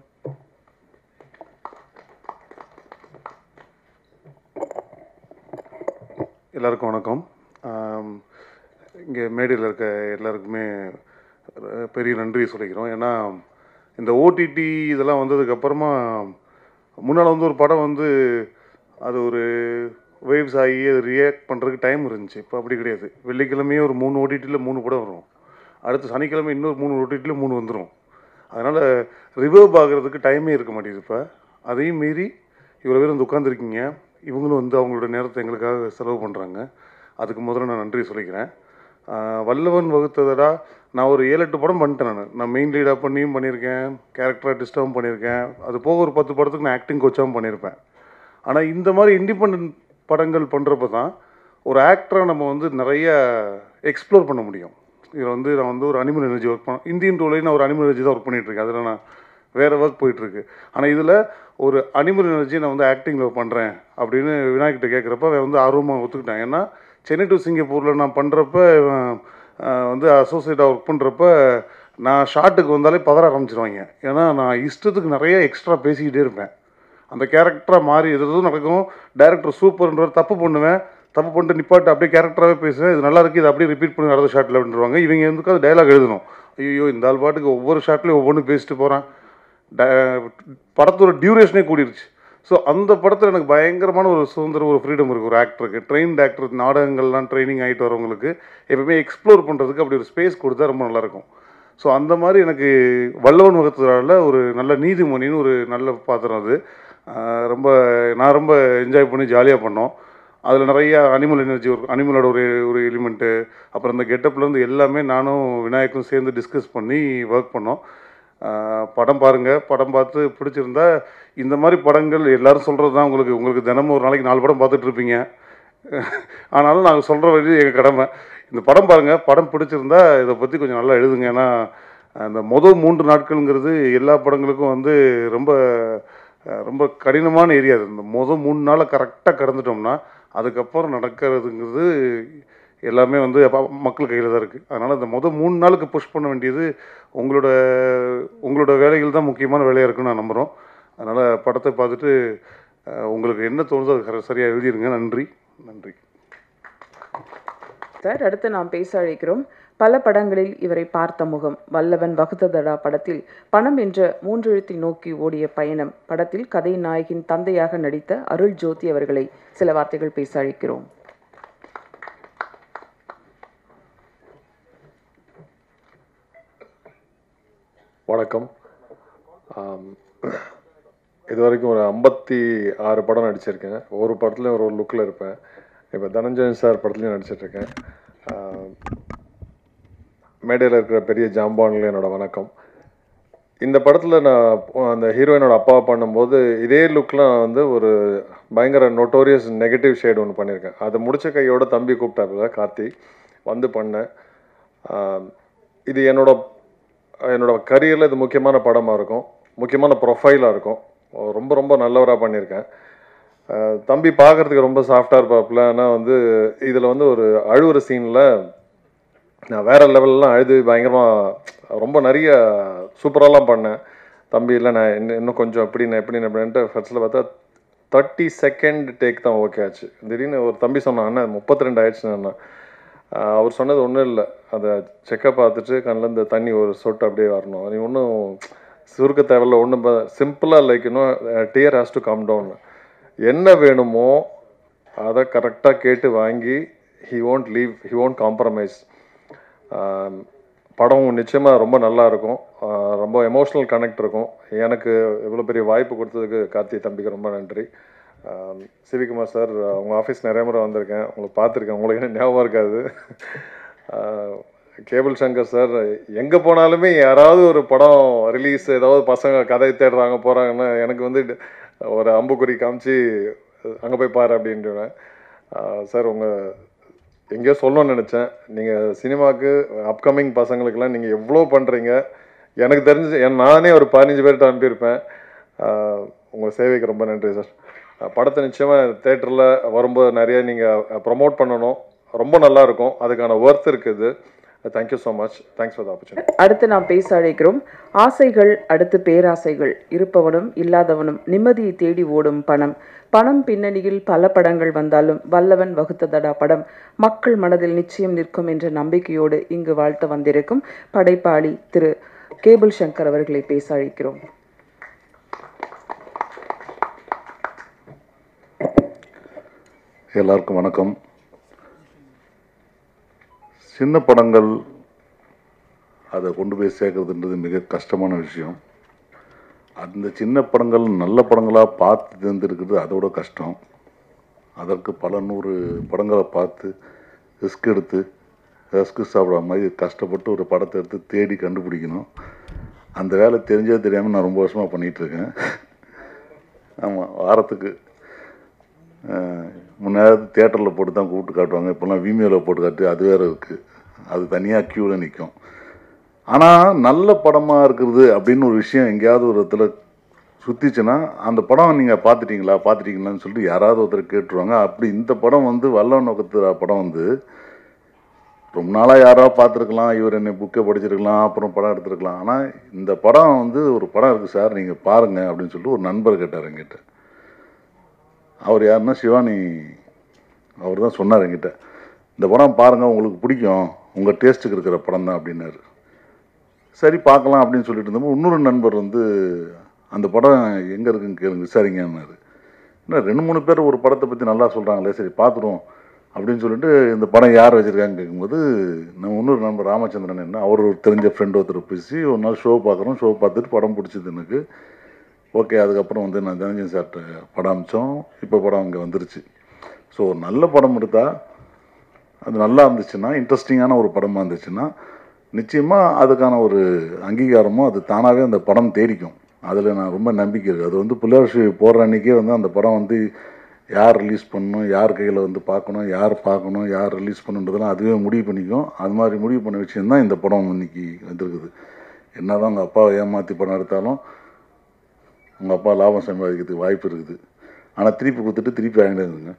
எல்லாருக்கும் வணக்கம் இங்கே மேடையில் இருக்க எல்லாருக்குமே அஹ், பெரிய நன்றி சொல்லிக்கிறோம் ஏன்னா இந்த ஓடிடி இதெல்லாம் வந்ததுக்கப்புறமா முன்னால் வந்து ஒரு படம் வந்து அது ஒரு வேவ்ஸ் ஆகி அது ரியாக்ட் பண்ணுறதுக்கு டைம் இருந்துச்சு இப்போ அப்படி கிடையாது வெள்ளிக்கிழமையே ஒரு மூணு ஓடிடியில் மூணு படம் வரும் அடுத்து சனிக்கிழமை இன்னொரு மூணு ஓடிடியில் மூணு வந்துடும் அதனால் ரிவர்வ் ஆகிறதுக்கு டைமே இருக்க மாட்டேங்குது இப்போ அதையும் மீறி இவ்வளோ பேர் வந்து உட்காந்துருக்கீங்க இவங்களும் வந்து அவங்களோட நேரத்தை எங்களுக்காக செலவு பண்ணுறாங்க அதுக்கு முதல்ல நான் நன்றி சொல்லிக்கிறேன் ஆஹ் வல்லவன் வகுத்ததடா நான் ஒரு ஏழு எட்டு படம் பண்ணிட்டேன் நான் நான் மெயின் லீடாக பண்ணியும் பண்ணியிருக்கேன் கேரக்டர் ஆர்டிஸ்டாகவும் பண்ணியிருக்கேன் அது போக ஒரு பத்து படத்துக்கு நான் ஆக்டிங் கோச்சாகவும் பண்ணியிருப்பேன் ஆனால் இந்த மாதிரி இண்டிபெண்ட் படங்கள் பண்ணுறப்ப தான் ஒரு ஆக்டராக நம்ம வந்து நிறைய எக்ஸ்ப்ளோர் பண்ண முடியும் இதில் வந்து நான் வந்து ஒரு அனிமல் எனர்ஜி ஒர்க் பண்ண இந்தியன் டூலையும் நான் ஒரு அனிமல் எனர்ஜி தான் ஒர்க் பண்ணிகிட்ருக்கேன் அதில் நான் வேறு ஒர்க் போயிட்டுருக்கு ஆனால் இதில் ஒரு அனிமல் எனர்ஜி நான் வந்து ஆக்டிங்கில் பண்ணுறேன் அப்படின்னு விநாயகிட்ட கேட்குறப்ப அவன் வந்து ஆர்வமாக ஒத்துக்கிட்டான் ஏன்னா சென்னை டு சிங்கப்பூரில் நான் பண்ணுறப்ப வந்து அசோசியேட்டாக ஒர்க் பண்ணுறப்ப நான் ஷார்ட்டுக்கு வந்தாலே பதற ஆரம்பிச்சிருவாங்க ஏன்னா நான் இஷ்டத்துக்கு நிறைய எக்ஸ்ட்ரா பேசிக்கிட்டே இருப்பேன் அந்த கேரக்டராக மாறி எது எதுவும் நடக்கும் டேரக்டர் சூப்பர்ன்ற தப்பு பண்ணுவேன் தப்பு பண்ணிட்டு நிப்பாட்டு அப்படியே கேரக்டராகவே பேசுவேன் இது நல்லா இருக்கு இது அப்படியே ரிப்பீட் பண்ணி அடுத்த ஷாட்டில் அப்படின்றவாங்க இவங்க எதுக்கு அது டைலாக் எழுதணும் ஐயோ இந்த ஆள் பாட்டுக்கு ஒவ்வொரு ஷாட்லேயும் ஒவ்வொன்று பேசிட்டு போகிறான் படத்தோட டியூரேஷனே கூடிருச்சு ஸோ அந்த படத்தில் எனக்கு பயங்கரமான ஒரு சுதந்திரம் ஒரு ஃப்ரீடம் இருக்குது ஒரு ஆக்டருக்கு ட்ரெயின்ட் ஆக்டர் நாடகங்கள்லாம் ட்ரைனிங் ஆகிட்டு வரவங்களுக்கு எப்பவுமே எக்ஸ்ப்ளோர் பண்ணுறதுக்கு அப்படி ஒரு ஸ்பேஸ் கொடுத்தா ரொம்ப நல்லாயிருக்கும் ஸோ அந்த மாதிரி எனக்கு வல்லவன் வகுத்ததால ஒரு நல்ல நீதிமணின்னு ஒரு நல்ல பாத்திரம் அது ஆஹ் ரொம்ப நான் ரொம்ப என்ஜாய் பண்ணி ஜாலியாக பண்ணோம் அதில் நிறைய அனிமல் எனர்ஜி ஒரு அனிமலோட ஒரு ஒரு எலிமெண்ட்டு அப்புறம் இந்த கெட்டப்லேருந்து எல்லாமே நானும் விநாயக்கும் சேர்ந்து டிஸ்கஸ் பண்ணி ஒர்க் பண்ணோம் ஆஹ் படம் பாருங்கள் படம் பார்த்து பிடிச்சிருந்தா இந்த மாதிரி படங்கள் எல்லாரும் சொல்கிறது தான் உங்களுக்கு உங்களுக்கு தினமும் ஒரு நாளைக்கு நாலு படம் பார்த்துட்டு இருப்பீங்க ஆனாலும் நாங்கள் சொல்கிற வழி எங்கள் கடமை இந்த படம் பாருங்கள் படம் பிடிச்சிருந்தா இதை பற்றி கொஞ்சம் நல்லா எழுதுங்க ஏன்னா அந்த மொதல் மூன்று நாட்கள்ங்கிறது எல்லா படங்களுக்கும் வந்து ரொம்ப அஹ், ரொம்ப கடினமான ஏரியா அது இந்த மொதல் மூணு நாளை கரெக்டாக கடந்துட்டோம்னா அதுக்கப்புறம் நடக்கிறதுங்கிறது எல்லாமே வந்து அப்ப மக்கள் கையில் தான் இருக்குது அதனால் இந்த மொதல் மூணு நாளுக்கு புஷ் பண்ண வேண்டியது உங்களோட உங்களோட வேலைகள் தான் முக்கியமான வேலையாக இருக்குன்னு நான் நம்புகிறோம் அதனால் படத்தை பார்த்துட்டு அஹ், உங்களுக்கு என்ன தோணுதோ அது சரியாக எழுதிருங்க நன்றி நன்றி சார் அடுத்து நாம் பேச அழைக்கிறோம் பல படங்களில் இவரை பார்த்த முகம் வல்லவன் வகுத்ததடா படத்தில் பணம் என்ற மூன்றெழுத்தை நோக்கி ஓடிய பயணம் படத்தில் கதை நாயகின் தந்தையாக நடித்த அருள் ஜோதி அவர்களை சில வார்த்தைகள் பேச அழைக்கிறோம் வணக்கம் ஆம், இது வரைக்கும் ஒரு ஐம்பத்தி ஆறு படம் நடிச்சிருக்கேன் ஒரு படத்துலையும் ஒரு ஒரு லுக்கில் இருப்பேன் இப்போ தனஞ்சயன் சார் படத்துலையும் நடிச்சிட்ருக்கேன் மேடையில் இருக்கிற பெரிய ஜாம்பான்ல என்னோட வணக்கம் இந்த படத்தில் நான் அந்த ஹீரோயினோட அப்பாவை பண்ணும்போது இதே லுக்லாம் வந்து ஒரு பயங்கர நோட்டோரியஸ் நெகட்டிவ் ஷேட் ஒன்று பண்ணியிருக்கேன் அதை முடிச்ச கையோட தம்பி கூப்பிட்டாப்புல கார்த்தி வந்து பண்ணேன் ஆம், இது என்னோட என்னோட கரியரில் இது முக்கியமான படமாக இருக்கும் முக்கியமான ப்ரொஃபைலாக இருக்கும் ரொம்ப ரொம்ப நல்லவராக பண்ணியிருக்கேன் அஹ் தம்பி பார்க்கறதுக்கு ரொம்ப சாஃப்டாக இருப்பாப்புல ஆனால் வந்து இதில் வந்து ஒரு அழுவுற சீனில் நான் வேற லெவல்லாம் அழுது பயங்கரமாக ரொம்ப நிறைய சூப்பராலாம் பண்ணேன் தம்பி இல்லை நான் இன்னும் இன்னும் கொஞ்சம் எப்படி நான் எப்படி அப்படின்ட்டு ஃபர்ஸ்ட்டில் பார்த்தா தேர்ட்டி செகண்ட் டேக் தான் ஓகே ஆச்சு திடீர்னு ஒரு தம்பி சொன்னான் அண்ணா முப்பத்தி ரெண்டு ஆயிடுச்சுன்னு அவர் சொன்னது ஒன்றும் இல்லை அதை செக்கப் பார்த்துட்டு கண்ணில் இந்த தண்ணி ஒரு சொட்டு அப்படியே வரணும் நீ ஒன்றும் சுருக்க தேவையில்ல ஒன்றும் சிம்பிளாக லைக் இன்னும் dear has to come down என்ன வேணுமோ அதை கரெக்டாக கேட்டு வாங்கி he won't leave he won't compromise படம் நிச்சயமாக ரொம்ப நல்லா இருக்கும் ஆஹ் ரொம்ப எமோஷ்னல் கனெக்ட் இருக்கும் எனக்கு இவ்வளோ பெரிய வாய்ப்பு கொடுத்ததுக்கு கார்த்தி தம்பிக்கு ரொம்ப நன்றி ஆஹ் சிவிகுமார் சார் உங்கள் ஆஃபீஸ் நிறைய முறை வந்திருக்கேன் உங்களை பார்த்துருக்கேன் உங்களுக்கு என்ன ஞாபகம் இருக்காது ஆஹ் கேபிள் சங்கர் சார் எங்கே போனாலுமே யாராவது ஒரு படம் ரிலீஸ் ஏதாவது பசங்க கதை தேடுறாங்க போகிறாங்கன்னா எனக்கு வந்து ஒரு அம்புக்குறி காமிச்சு அங்கே போய் பாரு அப்படின்ட்டுவேன் சார் உங்கள் எங்கேயோ சொல்லணும்னு நினச்சேன் நீங்கள் சினிமாவுக்கு அப்கமிங் பசங்களுக்கெல்லாம் நீங்கள் எவ்வளோ பண்ணுறீங்க எனக்கு தெரிஞ்சு என் நானே ஒரு பதினஞ்சு பேர்கிட்ட அனுப்பியிருப்பேன் உங்கள் சேவைக்கு ரொம்ப நன்றி சார் அஹ் படத்தை நிச்சயமாக தேட்டரில் வரும்போது நிறைய நீங்கள் ப்ரமோட் பண்ணணும் ரொம்ப நல்லா இருக்கும் அதுக்கான ஒர்த் இருக்குது thank you so much thanks for the opportunity அடுத்து நாம் பேச அழைக்கிறோம் ஆசைகள் அடுத்து பேராசைகள் இருப்பவனும் இல்லாதவனும் நிம்மதியை தேடி ஓடும் பணம் பணம் பின்னணியில் பல படங்கள் வந்தாலும் வல்லவன் வகுத்ததடா படம் மக்கள் மனதில் நிச்சயம் நிற்கும் என்ற நம்பிக்கையோடு இங்கு வாழ்த்த வந்திருக்கும் படைப்பாளி திரு கேபிள் சங்கர் அவர்களை பேச அழைக்கிறோம் எல்லாருக்கும் வணக்கம் சின்ன படங்கள் அதை கொண்டு போய் சேர்க்கறதுன்றது மிக கஷ்டமான விஷயம் அந்த சின்ன படங்கள் நல்ல படங்களாக பார்த்து தேர்ந்தெடுக்கிறது அதோட கஷ்டம் அதற்கு பல நூறு படங்களை பார்த்து ரிஸ்க் எடுத்து ரிஸ்க் சாப்பிட்ற மாதிரி கஷ்டப்பட்டு ஒரு படத்தை எடுத்து தேடி கண்டுபிடிக்கணும் அந்த வேலை தெரிஞ்சே தெரியாமல் நான் ரொம்ப வருஷமாக பண்ணிகிட்ருக்கேன் ஆமாம் வாரத்துக்கு முன்னாடி தேட்டரில் போட்டு தான் கூப்பிட்டு காட்டுவாங்க இப்போல்லாம் விமியோவில் போட்டு காட்டு அது வேறு இருக்குது அது தனியாக க்யூவில் நிற்கும் ஆனால் நல்ல படமாக இருக்கிறது அப்படின்னு ஒரு விஷயம் எங்கேயாவது ஒரு இடத்துல சுற்றிச்சுன்னா அந்த படம் நீங்கள் பார்த்துட்டீங்களா பார்த்துட்டீங்களான்னு சொல்லிட்டு யாராவது ஒருத்தர் கேட்டுருவாங்க அப்படி இந்த படம் வந்து வல்ல நோக்கத்து படம் வந்து ரொம்ப நாளாக யாராவது பார்த்துருக்கலாம் இவர் என்னை புக்கை படிச்சிருக்கலாம் அப்புறம் படம் எடுத்திருக்கலாம் ஆனால் இந்த படம் வந்து ஒரு படம் இருக்குது சார் நீங்கள் பாருங்கள் அப்படின்னு சொல்லிட்டு ஒரு நண்பர் கேட்டார் என்கிட்ட அவர் யாருன்னா சிவானி அவர் தான் சொன்னார் என்கிட்ட இந்த படம் பாருங்கள் உங்களுக்கு பிடிக்கும் உங்கள் டேஸ்ட்டுக்கு இருக்கிற படம் தான் அப்படின்னாரு சரி பார்க்கலாம் அப்படின்னு சொல்லிட்டு இருந்தப்போ இன்னொரு நண்பர் வந்து அந்த படம் எங்கே இருக்குன்னு கேளுங்க விசாரிங்கன்னாரு என்ன ரெண்டு மூணு பேர் ஒரு படத்தை பற்றி நல்லா சொல்கிறாங்களே சரி பார்த்துருவோம் அப்படின்னு சொல்லிட்டு இந்த படம் யார் வச்சுருக்காங்கன்னு கேட்கும்போது நம்ம இன்னொரு நண்பர் ராமச்சந்திரன் என்ன அவர் ஒரு தெரிஞ்ச ஃப்ரெண்ட் ஒருத்தர் பேசி ஒரு நாள் ஷோ பார்க்குறோம் ஷோ பார்த்துட்டு படம் பிடிச்சது எனக்கு ஓகே அதுக்கப்புறம் வந்து நான் தனஞ்சன் சார்கிட்ட படம் அமிச்சோம் இப்போ படம் அங்கே வந்துருச்சு ஸோ ஒரு நல்ல படம் எடுத்தால் அது நல்லா இருந்துச்சுன்னா இன்ட்ரெஸ்டிங்கான ஒரு படமாக இருந்துச்சுன்னா நிச்சயமாக அதுக்கான ஒரு அங்கீகாரமும் அது தானாகவே அந்த படம் தேடிக்கும் அதில் நான் ரொம்ப நம்பிக்கை இருக்குது அது வந்து புள்ளரசு போடுற அன்றைக்கே வந்து அந்த படம் வந்து யார் ரிலீஸ் பண்ணணும் யார் கையில் வந்து பார்க்கணும் யார் பார்க்கணும் யார் ரிலீஸ் பண்ணுன்றதெல்லாம் அதுவே முடிவு பண்ணிக்கும் அது மாதிரி முடிவு பண்ண விஷயம் தான் இந்த படம் இன்னைக்கு வந்திருக்குது என்ன தான் உங்கள் அப்பாவை ஏமாற்றி படம் எடுத்தாலும் உங்கள் அப்பா லாபம் சம்பாதிக்கிறதுக்கு வாய்ப்பு இருக்குது ஆனால் திருப்பி கொடுத்துட்டு திருப்பி வாங்கிடுங்க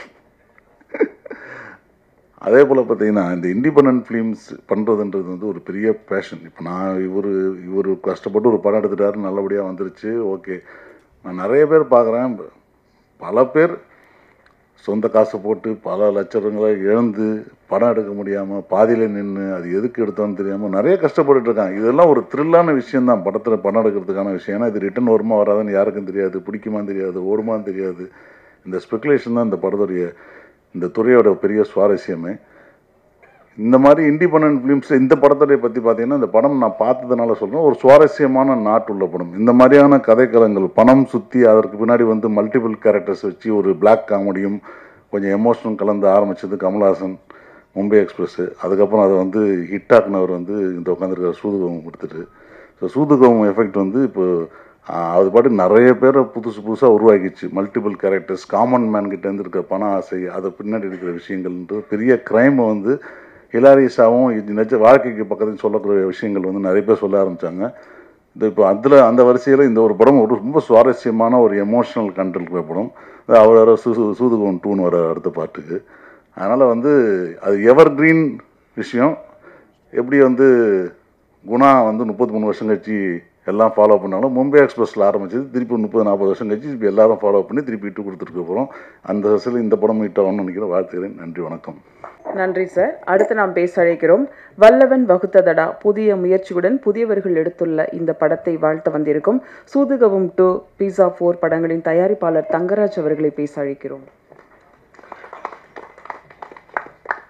அதே போல் பார்த்தீங்கன்னா இந்த இண்டிபெண்ட் ஃபிலிம்ஸ் பண்ணுறதுன்றது வந்து ஒரு பெரிய பேஷன் இப்போ நான் இவர் இவர் கஷ்டப்பட்டு ஒரு படம் எடுத்துட்டாரு நல்லபடியாக வந்துருச்சு ஓகே நான் நிறைய பேர் பார்க்குறேன் பல பேர் சொந்த காசை போட்டு பல லட்சங்களை இழந்து படம் எடுக்க முடியாமல் பாதியில் நின்று அது எதுக்கு எடுத்தோன்னு தெரியாமல் நிறைய கஷ்டப்பட்டுட்டு இருக்காங்க இதெல்லாம் ஒரு த்ரில்லான விஷயம் தான் படத்தில் படம் எடுக்கிறதுக்கான விஷயம் ஏன்னா இது ரிட்டன் வருமா வராதுன்னு யாருக்கும் தெரியாது பிடிக்குமான்னு தெரியாது ஓடுமான்னு தெரியாது இந்த ஸ்பெகுலேஷன் தான் இந்த படத்துடைய இந்த துறையோட பெரிய சுவாரஸ்யமே இந்த மாதிரி இண்டிபெண்ட் ஃபிலிம்ஸ் இந்த படத்துடைய பற்றி பார்த்தீங்கன்னா இந்த படம் நான் பார்த்ததுனால சொல்கிறேன் ஒரு சுவாரஸ்யமான நாட்டுள்ள படம் இந்த மாதிரியான கதைக்களங்கள் பணம் சுற்றி அதற்கு பின்னாடி வந்து மல்டிபிள் கேரக்டர்ஸ் வச்சு ஒரு பிளாக் காமெடியும் கொஞ்சம் எமோஷனல் கலந்து ஆரம்பிச்சது கமல்ஹாசன் மும்பை எக்ஸ்பிரஸ்ஸு அதுக்கப்புறம் அதை வந்து ஹிட் ஆக்குனவர் வந்து இந்த உட்காந்துருக்கிற சூதுகோவம் கொடுத்துட்டு ஸோ சூதுகோவம் எஃபெக்ட் வந்து இப்போ ஆஹ், அது பாட்டு நிறைய பேரை புதுசு புதுசாக உருவாக்கிச்சு மல்டிபிள் கேரக்டர்ஸ் காமன் மேன் கிட்ட இருந்து இருக்கிற பண ஆசை அதை பின்னாடி இருக்கிற விஷயங்கள்ன்றது பெரிய க்ரைமை வந்து ஹிலாரியஸாகவும் இது நிஜ வாழ்க்கைக்கு பக்கத்தில் சொல்லக்கூடிய விஷயங்கள் வந்து நிறைய பேர் சொல்ல ஆரம்பித்தாங்க இது இப்போ அதில் அந்த வரிசையில் இந்த ஒரு படம் ஒரு ரொம்ப சுவாரஸ்யமான ஒரு எமோஷனல் கண்டென்ட் இருக்கிற படம் அது அவர் வர சூ சூதுகோன் டூன்னு வர அடுத்த பாட்டுக்கு அதனால் வந்து அது எவர் கிரீன் விஷயம் எப்படி வந்து குணா வந்து முப்பத்தி மூணு வருஷம் கழிச்சு எல்லாம் ஃபாலோ பண்ணாலும் மும்பை எக்ஸ்பிரஸில் ஆரம்பிச்சது திருப்பி முப்பது நாற்பது வருஷம் கழிச்சு இப்போ எல்லாரும் ஃபாலோ பண்ணி திருப்பி இட்டு கொடுத்துருக்க போகிறோம் அந்த வரிசையில் இந்த படம் ஹிட் ஆகணும்னு நினைக்கிறேன் வாழ்த்துக்கிறேன் நன்றி வணக்கம் நன்றி சார் அடுத்து நாம் பேச அழைக்கிறோம் வல்லவன் வகுத்ததடா புதிய முயற்சியுடன் புதியவர்கள் எடுத்துள்ள இந்த படத்தை வாழ்த்த வந்திருக்கும் சூதுகவும் டூ பீஸா ஃபோர் படங்களின் தயாரிப்பாளர் தங்கராஜ் அவர்களை பேச அழைக்கிறோம்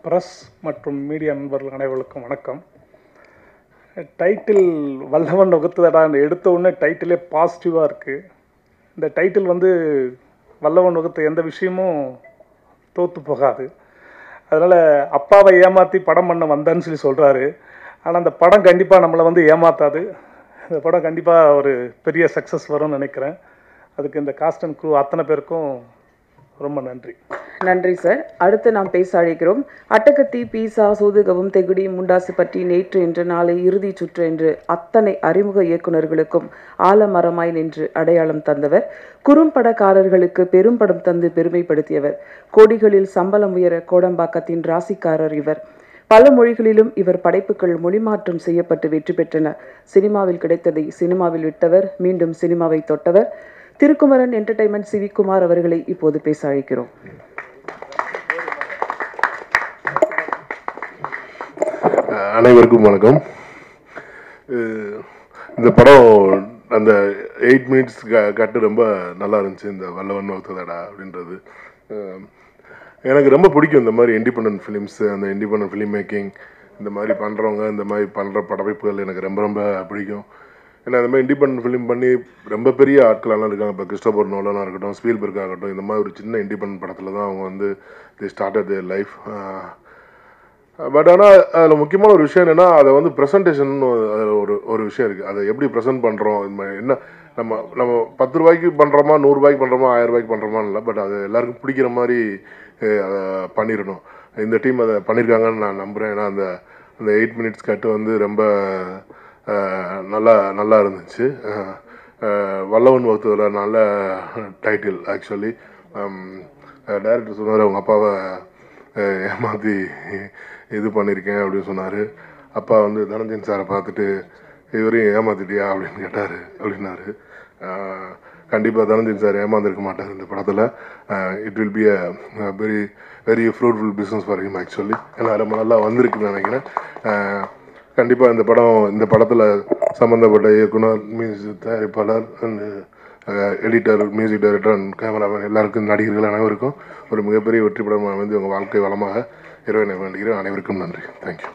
ப்ரெஸ் மற்றும் மீடியா நண்பர்கள் அனைவருக்கும் வணக்கம் டைட்டில் வல்லவன் வகுத்ததடா எடுத்த உடனே டைட்டிலே பாசிட்டிவாக இருக்குது இந்த டைட்டில் வந்து வல்லவன் வகுத்த எந்த விஷயமும் தோற்று போகாது அதனால் அப்பாவை ஏமாற்றி படம் பண்ண வந்தேன்னு சொல்லி சொல்கிறாரு ஆனால் அந்த படம் கண்டிப்பாக நம்மளை வந்து ஏமாத்தாது இந்த படம் கண்டிப்பாக ஒரு பெரிய சக்ஸஸ் வரும்னு நினைக்கிறேன் அதுக்கு இந்த காஸ்ட் அண்ட் க்ரூ அத்தனை பேருக்கும் ரொம்ப நன்றி நன்றி சார் அடுத்து நாம் பேச அழைக்கிறோம் அட்டகத்தி பீசா சூதுகவும் தெகுடி முண்டாசு பற்றி நேற்று என்று நாளை இறுதி சுற்று என்று அத்தனை அறிமுக இயக்குனர்களுக்கும் ஆலமரமாய் நின்று அடையாளம் தந்தவர் குறும்படக்காரர்களுக்கு பெரும்படம் தந்து பெருமைப்படுத்தியவர் கோடிகளில் சம்பளம் உயர கோடம்பாக்கத்தின் ராசிக்காரர் இவர் பல மொழிகளிலும் இவர் படைப்புகள் மொழிமாற்றம் செய்யப்பட்டு வெற்றி பெற்றன சினிமாவில் கிடைத்ததை சினிமாவில் விட்டவர் மீண்டும் சினிமாவை தொட்டவர் Thirukumaran entertainment C V Kumar அவர்களை இப்போது பேச அழைக்கிறோம் அனைவருக்கும் வணக்கம் அஹ் இந்த படம் அந்த எயிட் மினிட்ஸ் க கட்டு ரொம்ப நல்லா இருந்துச்சு இந்த வல்லவன் வகுத்ததடா அப்படின்றது அஹ் எனக்கு ரொம்ப பிடிக்கும் இந்த மாதிரி இண்டிபெண்ட் ஃபிலிம்ஸ் அந்த இண்டிபெண்ட் ஃபிலிம் மேக்கிங் இந்த மாதிரி பண்ணுறவங்க இந்த மாதிரி பண்ணுற படப்பிடிப்புகள் எனக்கு ரொம்ப ரொம்ப பிடிக்கும் ஏன்னா இந்த மாதிரி இண்டிபெண்ட் ஃபிலிம் பண்ணி ரொம்ப பெரிய ஆட்களெல்லாம் இருக்காங்க இப்போ கிறிஸ்டோபர் நோலனாக இருக்கட்டும் ஸ்பீல்பர்க் ஆகட்டும் இந்த மாதிரி ஒரு சின்ன இண்டிபெண்ட் படத்தில் தான் அவங்க வந்து the started their life but ஆனால் அதில் முக்கியமான ஒரு விஷயம் என்னென்னா அதை வந்து ப்ரெசன்டேஷன் அதில் ஒரு ஒரு விஷயம் இருக்குது அதை எப்படி ப்ரெசென்ட் பண்ணுறோம் என்ன நம்ம நம்ம பத்து ரூபாய்க்கு பண்ணுறோமா நூறுரூபாய்க்கு பண்ணுறோமா ஆயிரம் ரூபாய்க்கு பண்ணுறோமா இல்லை பட் அது எல்லாருக்கும் பிடிக்கிற மாதிரி அஹ், அதை பண்ணிடணும் இந்த டீம் அதை பண்ணியிருக்காங்கன்னு நான் நம்புகிறேன் ஏன்னா அந்த அந்த எயிட் மினிட்ஸ் கட்டு வந்து ரொம்ப அஹ், நல்லா நல்லா இருந்துச்சு அஹ், அஹ், வல்லவன் வகுத்ததில் நல்ல டைட்டில் ஆக்சுவலி டைரக்டர் சொன்னார் அவங்க அப்பாவை அஹ், ஏமாத்தி இது பண்ணியிருக்கேன் அப்படின்னு சொன்னார் அப்பா வந்து தனஞ்சயன் சாரை பார்த்துட்டு இவரையும் ஏமாத்திட்டியா அப்படின்னு கேட்டார் அப்படின்னாரு கண்டிப்பாக தனஞ்சயன் சார் ஏமாந்துருக்க மாட்டார் இந்த படத்தில் it will be a very very fruitful business for him actually ஏன்னா ரொம்ப நல்லா வந்திருக்குன்னு நினைக்கிறேன் கண்டிப்பாக இந்த படம் இந்த படத்தில் சம்மந்தப்பட்ட இயக்குனர் மியூசிக் தயாரிப்பாளர் and editor music director and cameraman எல்லாருக்கும் நடிகர்கள் அனைவருக்கும் ஒரு மிகப்பெரிய வெற்றி படம் அமைந்து உங்கள் வாழ்க்கை வளமாக இறைவனை வேண்டுகிறேன் அனைவருக்கும் நன்றி தேங்க்யூ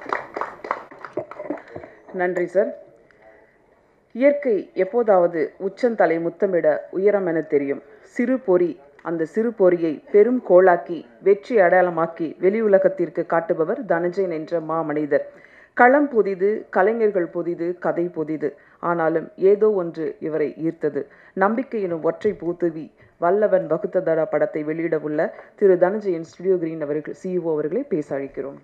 நன்றி சார் இயற்கை எப்போதாவது உச்சந்தலை முத்தமிட உயரம் என தெரியும் சிறு பொறி அந்த சிறு பொறியை பெரும் கோளாக்கி வெற்றி அடையாளமாக்கி வெளி உலகத்திற்கு காட்டுபவர் தனஞ்சயன் என்ற மாமனிதர் களம் புதிது கலைஞர்கள் புதிது கதை புதிது ஆனாலும் ஏதோ ஒன்று இவரை ஈர்த்தது நம்பிக்கை எனும் ஒற்றை பூத்துவி வல்லவன் வகுத்ததடா படத்தை வெளியிட உள்ள திரு தனஞ்சயன் ஸ்டுடியோ கிரீன் அவர்கள் சிஇஓ அவர்களை பேச அழைக்கிறோம்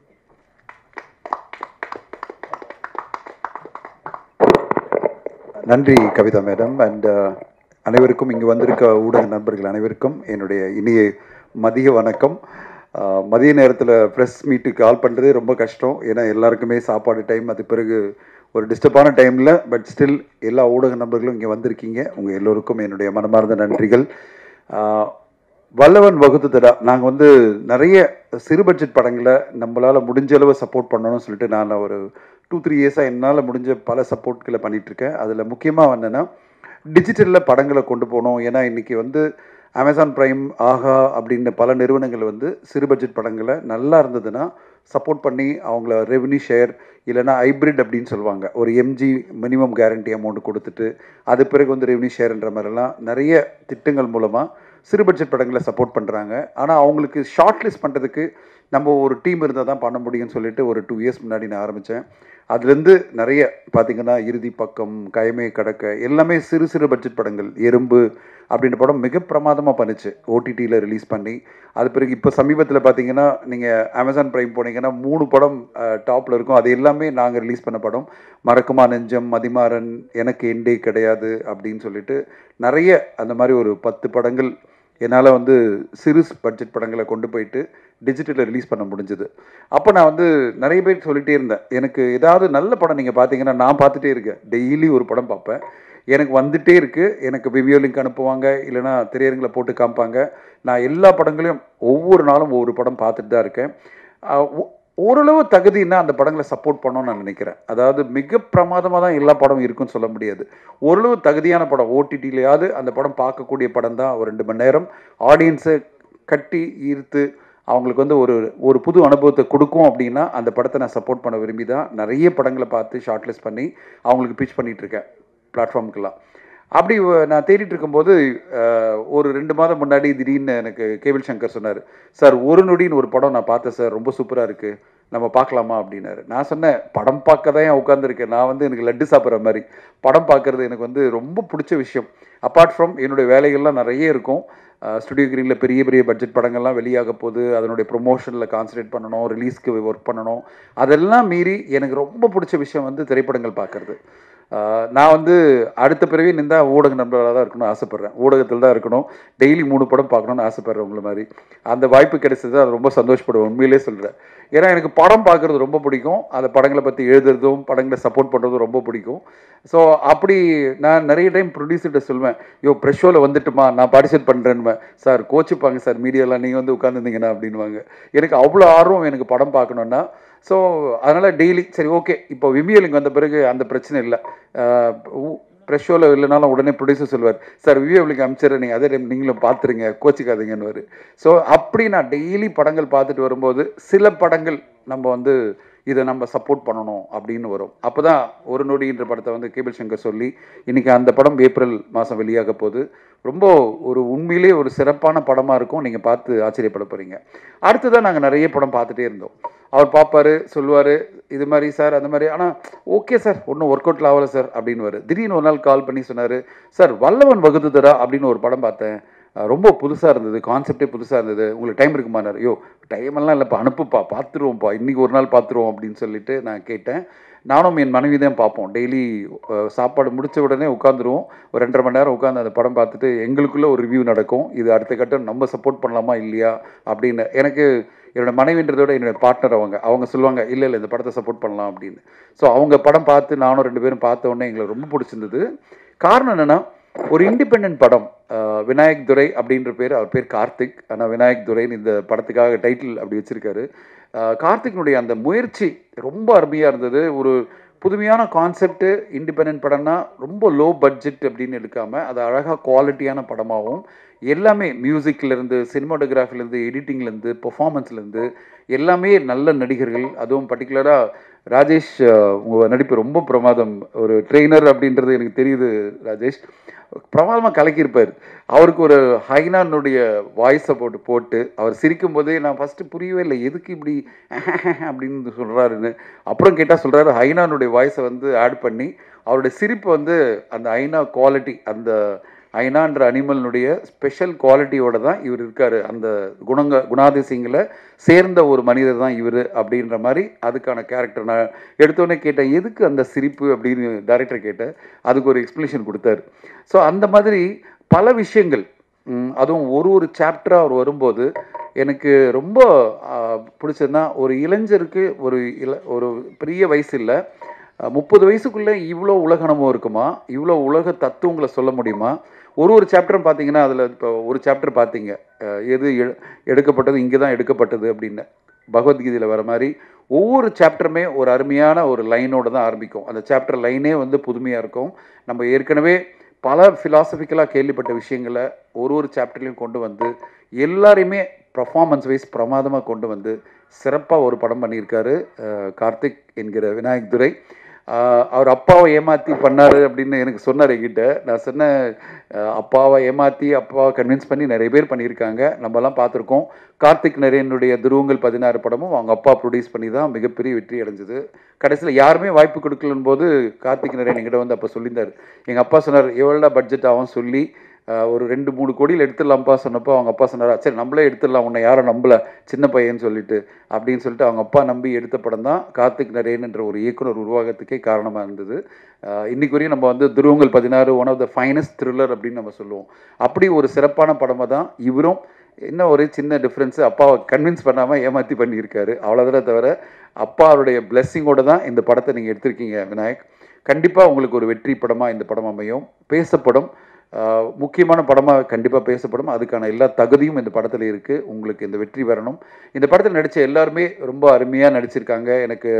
நன்றி கவிதா மேடம் அண்ட் அனைவருக்கும் இங்கு வந்திருக்க ஊடக நண்பர்கள் அனைவருக்கும் என்னுடைய இனிய மதிய வணக்கம் அஹ், மதிய நேரத்தில் ப்ரெஸ் மீட்டுக்கு கால் பண்ணுறதே ரொம்ப கஷ்டம் ஏன்னா எல்லாருக்குமே சாப்பாடு டைம் அது பிறகு ஒரு டிஸ்டர்பான டைமில் பட் ஸ்டில் எல்லா ஊடக நண்பர்களும் இங்கே வந்திருக்கீங்க உங்கள் எல்லோருக்கும் என்னுடைய மனமார்ந்த நன்றிகள் அஹ், வல்லவன் வகுத்துதடா நாங்கள் வந்து நிறைய சிறு பட்ஜெட் படங்களை நம்மளால் முடிஞ்ச அளவு சப்போர்ட் பண்ணணும்னு சொல்லிட்டு நான் ஒரு டூ த்ரீ இயர்ஸாக என்னால் முடிஞ்ச பல சப்போர்ட்களை பண்ணிகிட்ருக்கேன் அதில் முக்கியமாக என்னென்னா டிஜிட்டலில் படங்களை கொண்டு போகணும் ஏன்னா இன்றைக்கி வந்து அமேசான் பிரைம் ஆஹா அப்படின்னு பல நிறுவனங்கள் வந்து சிறு பட்ஜெட் படங்களை நல்லா இருந்ததுன்னா சப்போர்ட் பண்ணி அவங்கள ரெவன்யூ ஷேர் இல்லைன்னா ஹைப்ரிட் அப்படின்னு சொல்லுவாங்க ஒரு எம்ஜி மினிமம் கேரண்டி அமௌண்ட் கொடுத்துட்டு அது பிறகு வந்து ரெவன்யூ ஷேர்ன்ற மாதிரிலாம் நிறைய திட்டங்கள் மூலமாக சிறு பட்ஜெட் படங்களை சப்போர்ட் பண்ணுறாங்க ஆனால் அவங்களுக்கு ஷார்ட் லிஸ்ட் பண்ணுறதுக்கு நம்ம ஒரு டீம் இருந்தால் தான் பண்ண முடியும்னு சொல்லிட்டு ஒரு டூ இயர்ஸ் முன்னாடி நான் ஆரம்பித்தேன் அதுலேருந்து நிறைய பார்த்தீங்கன்னா இறுதி பக்கம் கயமே கடக்க எல்லாமே சிறு சிறு பட்ஜெட் படங்கள் எறும்பு அப்படின்ற படம் மிக பிரமாதமாக பண்ணுச்சு ஓடிடியில் ரிலீஸ் பண்ணி அது பிறகு இப்போ சமீபத்தில் பார்த்தீங்கன்னா நீங்கள் அமேசான் பிரைம் போனீங்கன்னா மூணு படம் டாப்பில் இருக்கும் அது எல்லாமே நாங்கள் ரிலீஸ் பண்ண படம் மறக்குமா நெஞ்சம் மதிமாறன் எனக்கு எண்டே கிடையாது அப்படின்னு சொல்லிட்டு நிறைய அந்த மாதிரி ஒரு பத்து படங்கள் என்னால் வந்து சிறு பட்ஜெட் படங்களை கொண்டு போயிட்டு டிஜிட்டலில் ரிலீஸ் பண்ண முடிஞ்சது அப்போ நான் வந்து நிறைய பேர் சொல்லிட்டே இருந்தேன் எனக்கு ஏதாவது நல்ல படம் நீங்கள் பார்த்தீங்கன்னா நான் பார்த்துட்டே இருக்கேன் டெய்லி ஒரு படம் பார்ப்பேன் எனக்கு வந்துட்டே இருக்குது எனக்கு விவியோ லிங்க் அனுப்புவாங்க இல்லைனா திரையரங்களை போட்டு காமிப்பாங்க நான் எல்லா படங்களையும் ஒவ்வொரு நாளும் ஒவ்வொரு படம் பார்த்துட்டு தான் இருக்கேன் ஆஹ் ஒ- ஓரளவு தகுதின்னா அந்த படங்களை சப்போர்ட் பண்ணணும்னு நான் நினைக்கிறேன் அதாவது மிக பிரமாதமாக தான் எல்லா படமும் இருக்குன்னு சொல்ல முடியாது ஓரளவு தகுதியான படம் ஓடிடிலையாவது அந்த படம் பார்க்கக்கூடிய படம் தான் ஒரு ரெண்டு மணி நேரம் ஆடியன்ஸை கட்டி ஈர்த்து அவங்களுக்கு வந்து ஒரு ஒரு புது அனுபவத்தை கொடுக்கும் அப்படின்னா அந்த படத்தை நான் சப்போர்ட் பண்ண விரும்பி தான் நிறைய படங்களை பார்த்து ஷார்ட் லிஸ்ட் பண்ணி அவங்களுக்கு பிச் பண்ணிட்டு இருக்கேன் பிளாட்ஃபார்முக்கெல்லாம் அப்படி வ- நான் தேடிட்டு இருக்கும்போது அஹ், ஒரு ரெண்டு மாதம் முன்னாடி திடீர்னு எனக்கு கேபிள் சங்கர் சொன்னார் சார் ஒரு நொடின்னு ஒரு படம் நான் பார்த்தேன் சார் ரொம்ப சூப்பராக இருக்குது நம்ம பார்க்கலாமா அப்படின்னாரு நான் சொன்னேன் படம் பார்க்க தான் உட்காந்துருக்கேன் நான் வந்து எனக்கு லட்டு சாப்பிட்ற மாதிரி படம் பார்க்குறது எனக்கு வந்து ரொம்ப பிடிச்ச விஷயம் அப்பார்ட் ஃப்ரம் என்னுடைய வேலைகள்லாம் நிறைய இருக்கும் ஸ்டுடியோ கிரீனில் பெரிய பெரிய பட்ஜெட் படங்கள்லாம் வெளியாக போகுது அதனுடைய ப்ரொமோஷனில் கான்சன்ட்ரேட் பண்ணணும் ரிலீஸ்க்கு ஒர்க் பண்ணணும் அதெல்லாம் மீறி எனக்கு ரொம்ப பிடிச்ச விஷயம் வந்து திரைப்படங்கள் பார்க்குறது ஆஹ் நான் வந்து அடுத்த பிறவி நின்றா ஊடக நண்பர்களாக தான் இருக்கணும்னு ஆசைப்பட்றேன் ஊடகத்தில் தான் இருக்கணும் டெய்லி மூணு படம் பார்க்கணும்னு ஆசைப்பட்றேன் உங்களை மாதிரி அந்த வாய்ப்பு கிடைச்சது அது ரொம்ப சந்தோஷப்படுவேன் உண்மையிலே சொல்கிறேன் ஏன்னா எனக்கு படம் பார்க்குறது ரொம்ப பிடிக்கும் அந்த படங்களை பற்றி எழுதுறதும் படங்களை சப்போர்ட் பண்ணுறதும் ரொம்ப பிடிக்கும் ஸோ அப்படி நான் நிறைய டைம் ப்ரொடியூசர்கிட்ட சொல்லுவேன் யோ ப்ரெஷ் ஷோவில் வந்துட்டுமா நான் பார்ட்டிசிபேட் பண்ணுறேன்னு சார் கோச்சிப்பாங்க சார் மீடியாலாம் நீங்கள் வந்து உட்காந்துருந்தீங்கன்னா அப்படின்வாங்க எனக்கு அவ்வளோ ஆர்வம் எனக்கு படம் பார்க்கணுன்னா ஸோ அதனால் டெய்லி சரி ஓகே இப்போ விமியலிங் வந்த பிறகு அந்த பிரச்சனை இல்லை ப்ரெஷ் ஷோவில் இல்லைனாலும் உடனே ப்ரொடியூசர் சொல்லுவார் சார் விவியலிங் அமிச்சிடுறேன் நீங்கள் அதே டைம் நீங்களும் பார்த்துருங்க கோச்சிக்காதீங்கன்னு ஸோ அப்படி நான் டெய்லி படங்கள் பார்த்துட்டு வரும்போது சில படங்கள் நம்ம வந்து இதை நம்ம சப்போர்ட் பண்ணணும் அப்படின்னு வரும் அப்போ தான் ஒரு நொடின்ற படத்தை வந்து கேபிள் சங்கர் சொல்லி இன்றைக்கி அந்த படம் ஏப்ரல் மாதம் வெளியாக போகுது ரொம்ப ஒரு உண்மையிலே ஒரு சிறப்பான படமாக இருக்கும் நீங்கள் பார்த்து ஆச்சரியப்பட போகிறீங்க அடுத்ததான் நாங்கள் நிறைய படம் பார்த்துட்டே இருந்தோம் அவர் பார்ப்பாரு சொல்லுவார் இது மாதிரி சார் அந்த மாதிரி ஆனால் ஓகே சார் ஒன்றும் ஒர்க் அவுட்ல ஆகலை சார் அப்படின்னு திடீர்னு ஒரு நாள் கால் பண்ணி சொன்னார் சார் வல்லவன் வகுத்துதரா அப்படின்னு ஒரு படம் பார்த்தேன் அஹ் ரொம்ப புதுசாக இருந்தது கான்செப்டே புதுசாக இருந்தது உங்களுக்கு டைம் இருக்குமானார் ஐயோ டைம் எல்லாம் இல்லைப்பா அனுப்புப்பா பார்த்துருவோம்ப்பா இன்றைக்கி ஒரு நாள் பார்த்துருவோம் அப்படின்னு சொல்லிட்டு நான் கேட்டேன் நானும் என் மனைவி தான் பார்ப்போம் டெய்லி சாப்பாடு முடிச்ச உடனே உட்காந்துருவோம் ஒரு ரெண்டரை மணி நேரம் உட்காந்து அந்த படம் பார்த்துட்டு எங்களுக்குள்ளே ஒரு ரிவ்யூ நடக்கும் இது அடுத்த கட்டம் நம்ம சப்போர்ட் பண்ணலாமா இல்லையா அப்படின்னு எனக்கு என்னோட மனைவின்றதை விட என்னோட பார்ட்னர் அவங்க அவங்க சொல்லுவாங்க இல்லை இல்லை இந்த படத்தை சப்போர்ட் பண்ணலாம் அப்படின்னு ஸோ அவங்க படம் பார்த்து நானும் ரெண்டு பேரும் பார்த்த உடனே எங்களுக்கு ரொம்ப பிடிச்சிருந்தது காரணம் என்னென்னா ஒரு இண்டிபெண்ட் படம் அஹ், விநாயக் துரை அப்படின்ற பேர் அவர் பேர் கார்த்திக் ஆனால் விநாயக் துரைன்னு இந்த படத்துக்காக டைட்டில் அப்படி வச்சிருக்காரு அஹ், கார்த்திக்னுடைய அந்த முயற்சி ரொம்ப அருமையாக இருந்தது ஒரு புதுமையான கான்செப்ட் இண்டிபெண்ட் படம்னா ரொம்ப லோ பட்ஜெட் அப்படின்னு எடுக்காமல் அது அழகாக குவாலிட்டியான படமாகவும் எல்லாமே மியூசிக்லேருந்து சினிமாட்டோகிராஃபிலேருந்து எடிட்டிங்லேருந்து பெர்ஃபார்மன்ஸ்லேருந்து எல்லாமே நல்ல நடிகர்கள் அதுவும் பர்டிகுலராக ராஜேஷ் அஹ், உங்க நடிப்பு ரொம்ப பிரமாதம் ஒரு ட்ரெயினர் அப்படின்றது எனக்கு தெரியுது ராஜேஷ் பிரமாதமாக கலக்கியிருப்பார் அவருக்கு ஒரு ஹைனானுடைய வாய்ஸை போட்டு போட்டு அவர் சிரிக்கும் போதே நான் ஃபஸ்ட்டு புரியவே இல்லை எதுக்கு இப்படி அப்படின்னு சொல்கிறாருன்னு அப்புறம் கேட்டால் சொல்கிறாரு ஹைனானுடைய வாய்ஸை வந்து ஆட் பண்ணி அவருடைய சிரிப்பு வந்து அந்த ஐநா குவாலிட்டி அந்த ஐநான்ற அனிமல்னுடைய ஸ்பெஷல் குவாலிட்டியோட தான் இவர் இருக்கார் அந்த குணங்க குணாதிசயங்களை சேர்ந்த ஒரு மனிதர் தான் இவர் அப்படின்ற மாதிரி அதுக்கான கேரக்டர் நான் எடுத்தோடனே கேட்டேன் எதுக்கு அந்த சிரிப்பு அப்படின்னு டைரக்டர் கேட்டேன் அதுக்கு ஒரு எக்ஸ்ப்ளனேஷன் கொடுத்தாரு ஸோ அந்த மாதிரி பல விஷயங்கள் ம், அதுவும் ஒரு ஒரு சாப்டராக அவர் வரும்போது எனக்கு ரொம்ப ஆ, பிடிச்சதுன்னா ஒரு இளைஞருக்கு ஒரு இள ஒரு பெரிய வயசு இல்லை முப்பது வயசுக்குள்ளே இவ்வளோ உலக அனுபவம் இருக்குமா இவ்வளோ உலக தத்துவங்களை சொல்ல முடியுமா ஒரு ஒரு சாப்டரும் பார்த்தீங்கன்னா அதில் இப்போ ஒரு சாப்டர் பார்த்தீங்க அஹ் எது எ- எடுக்கப்பட்டது இங்கே தான் எடுக்கப்பட்டது அப்படின்னு பகவத்கீதையில் வர மாதிரி ஒவ்வொரு சாப்டருமே ஒரு அருமையான ஒரு லைனோட தான் ஆரம்பிக்கும் அந்த சாப்டர் லைனே வந்து புதுமையாக இருக்கும் நம்ம ஏற்கனவே பல ஃபிலாசபிக்கலாக கேள்விப்பட்ட விஷயங்களை ஒரு ஒரு சாப்டர்லையும் கொண்டு வந்து எல்லாரையுமே பர்ஃபார்மன்ஸ் வைஸ் பிரமாதமாக கொண்டு வந்து சிறப்பாக ஒரு படம் பண்ணியிருக்காரு அஹ் கார்த்திக் என்கிற விநாயக் துரை ஆஹ் அவர் அப்பாவை ஏமாற்றி பண்ணாரு அப்படின்னு எனக்கு சொன்னார் என்கிட்ட நான் சொன்னேன் அஹ் அப்பாவை ஏமாற்றி அப்பாவை கன்வின்ஸ் பண்ணி நிறைய பேர் பண்ணியிருக்காங்க நம்மலாம் பார்த்துருக்கோம் கார்த்திக் நரேனுடைய துருவங்கள் பதினாறு படமும் அவங்க அப்பா ப்ரொடியூஸ் பண்ணி தான் மிகப்பெரிய வெற்றி அடைஞ்சது கடைசியில் யாருமே வாய்ப்பு கொடுக்கலன்னு போது கார்த்திக் நரேன் என்கிட்ட வந்து அப்போ சொல்லியிருந்தார் எங்கள் அப்பா சொன்னார் எவ்வளோ பட்ஜெட் ஆகும் சொல்லி ஆஹ் ஒரு ரெண்டு மூணு கோடியில் எடுத்துடலாம்ப்பா சொன்னப்போ அவங்க அப்பா சொன்னாரா சரி நம்மளே எடுத்துடலாம் உன்னை யாரும் நம்பல சின்ன பையன்னு சொல்லிட்டு அப்படின்னு சொல்லிட்டு அவங்க அப்பா நம்பி எடுத்த படம் தான் கார்த்திக் நரேன் என்ற ஒரு இயக்குனர் உருவாகத்துக்கே காரணமாக இருந்தது ஆஹ் இன்னைக்கு வரையும் நம்ம வந்து Dhuruvangal Pathinaaru one of the finest thriller அப்படின்னு நம்ம சொல்லுவோம் அப்படி ஒரு சிறப்பான படமாக தான் இவரும் என்ன ஒரு சின்ன டிஃப்ரென்ஸு அப்பாவை கன்வின்ஸ் பண்ணாமல் ஏமாற்றி பண்ணியிருக்காரு அவ்வளோதானே தவிர அப்பாவுடைய பிளெஸ்ஸிங்கோட தான் இந்த படத்தை நீங்கள் எடுத்திருக்கீங்க விநாயக் கண்டிப்பாக உங்களுக்கு ஒரு வெற்றி படமாக இந்த படம் அமையும் பேசப்படும் ஆஹ் முக்கியமான படமாக கண்டிப்பாக பேசப்படும் அதுக்கான எல்லா தகுதியும் இந்த படத்தில் இருக்குது உங்களுக்கு இந்த வெற்றி வரணும் இந்த படத்தில் நடித்த எல்லாருமே ரொம்ப அருமையாக நடிச்சிருக்காங்க எனக்கு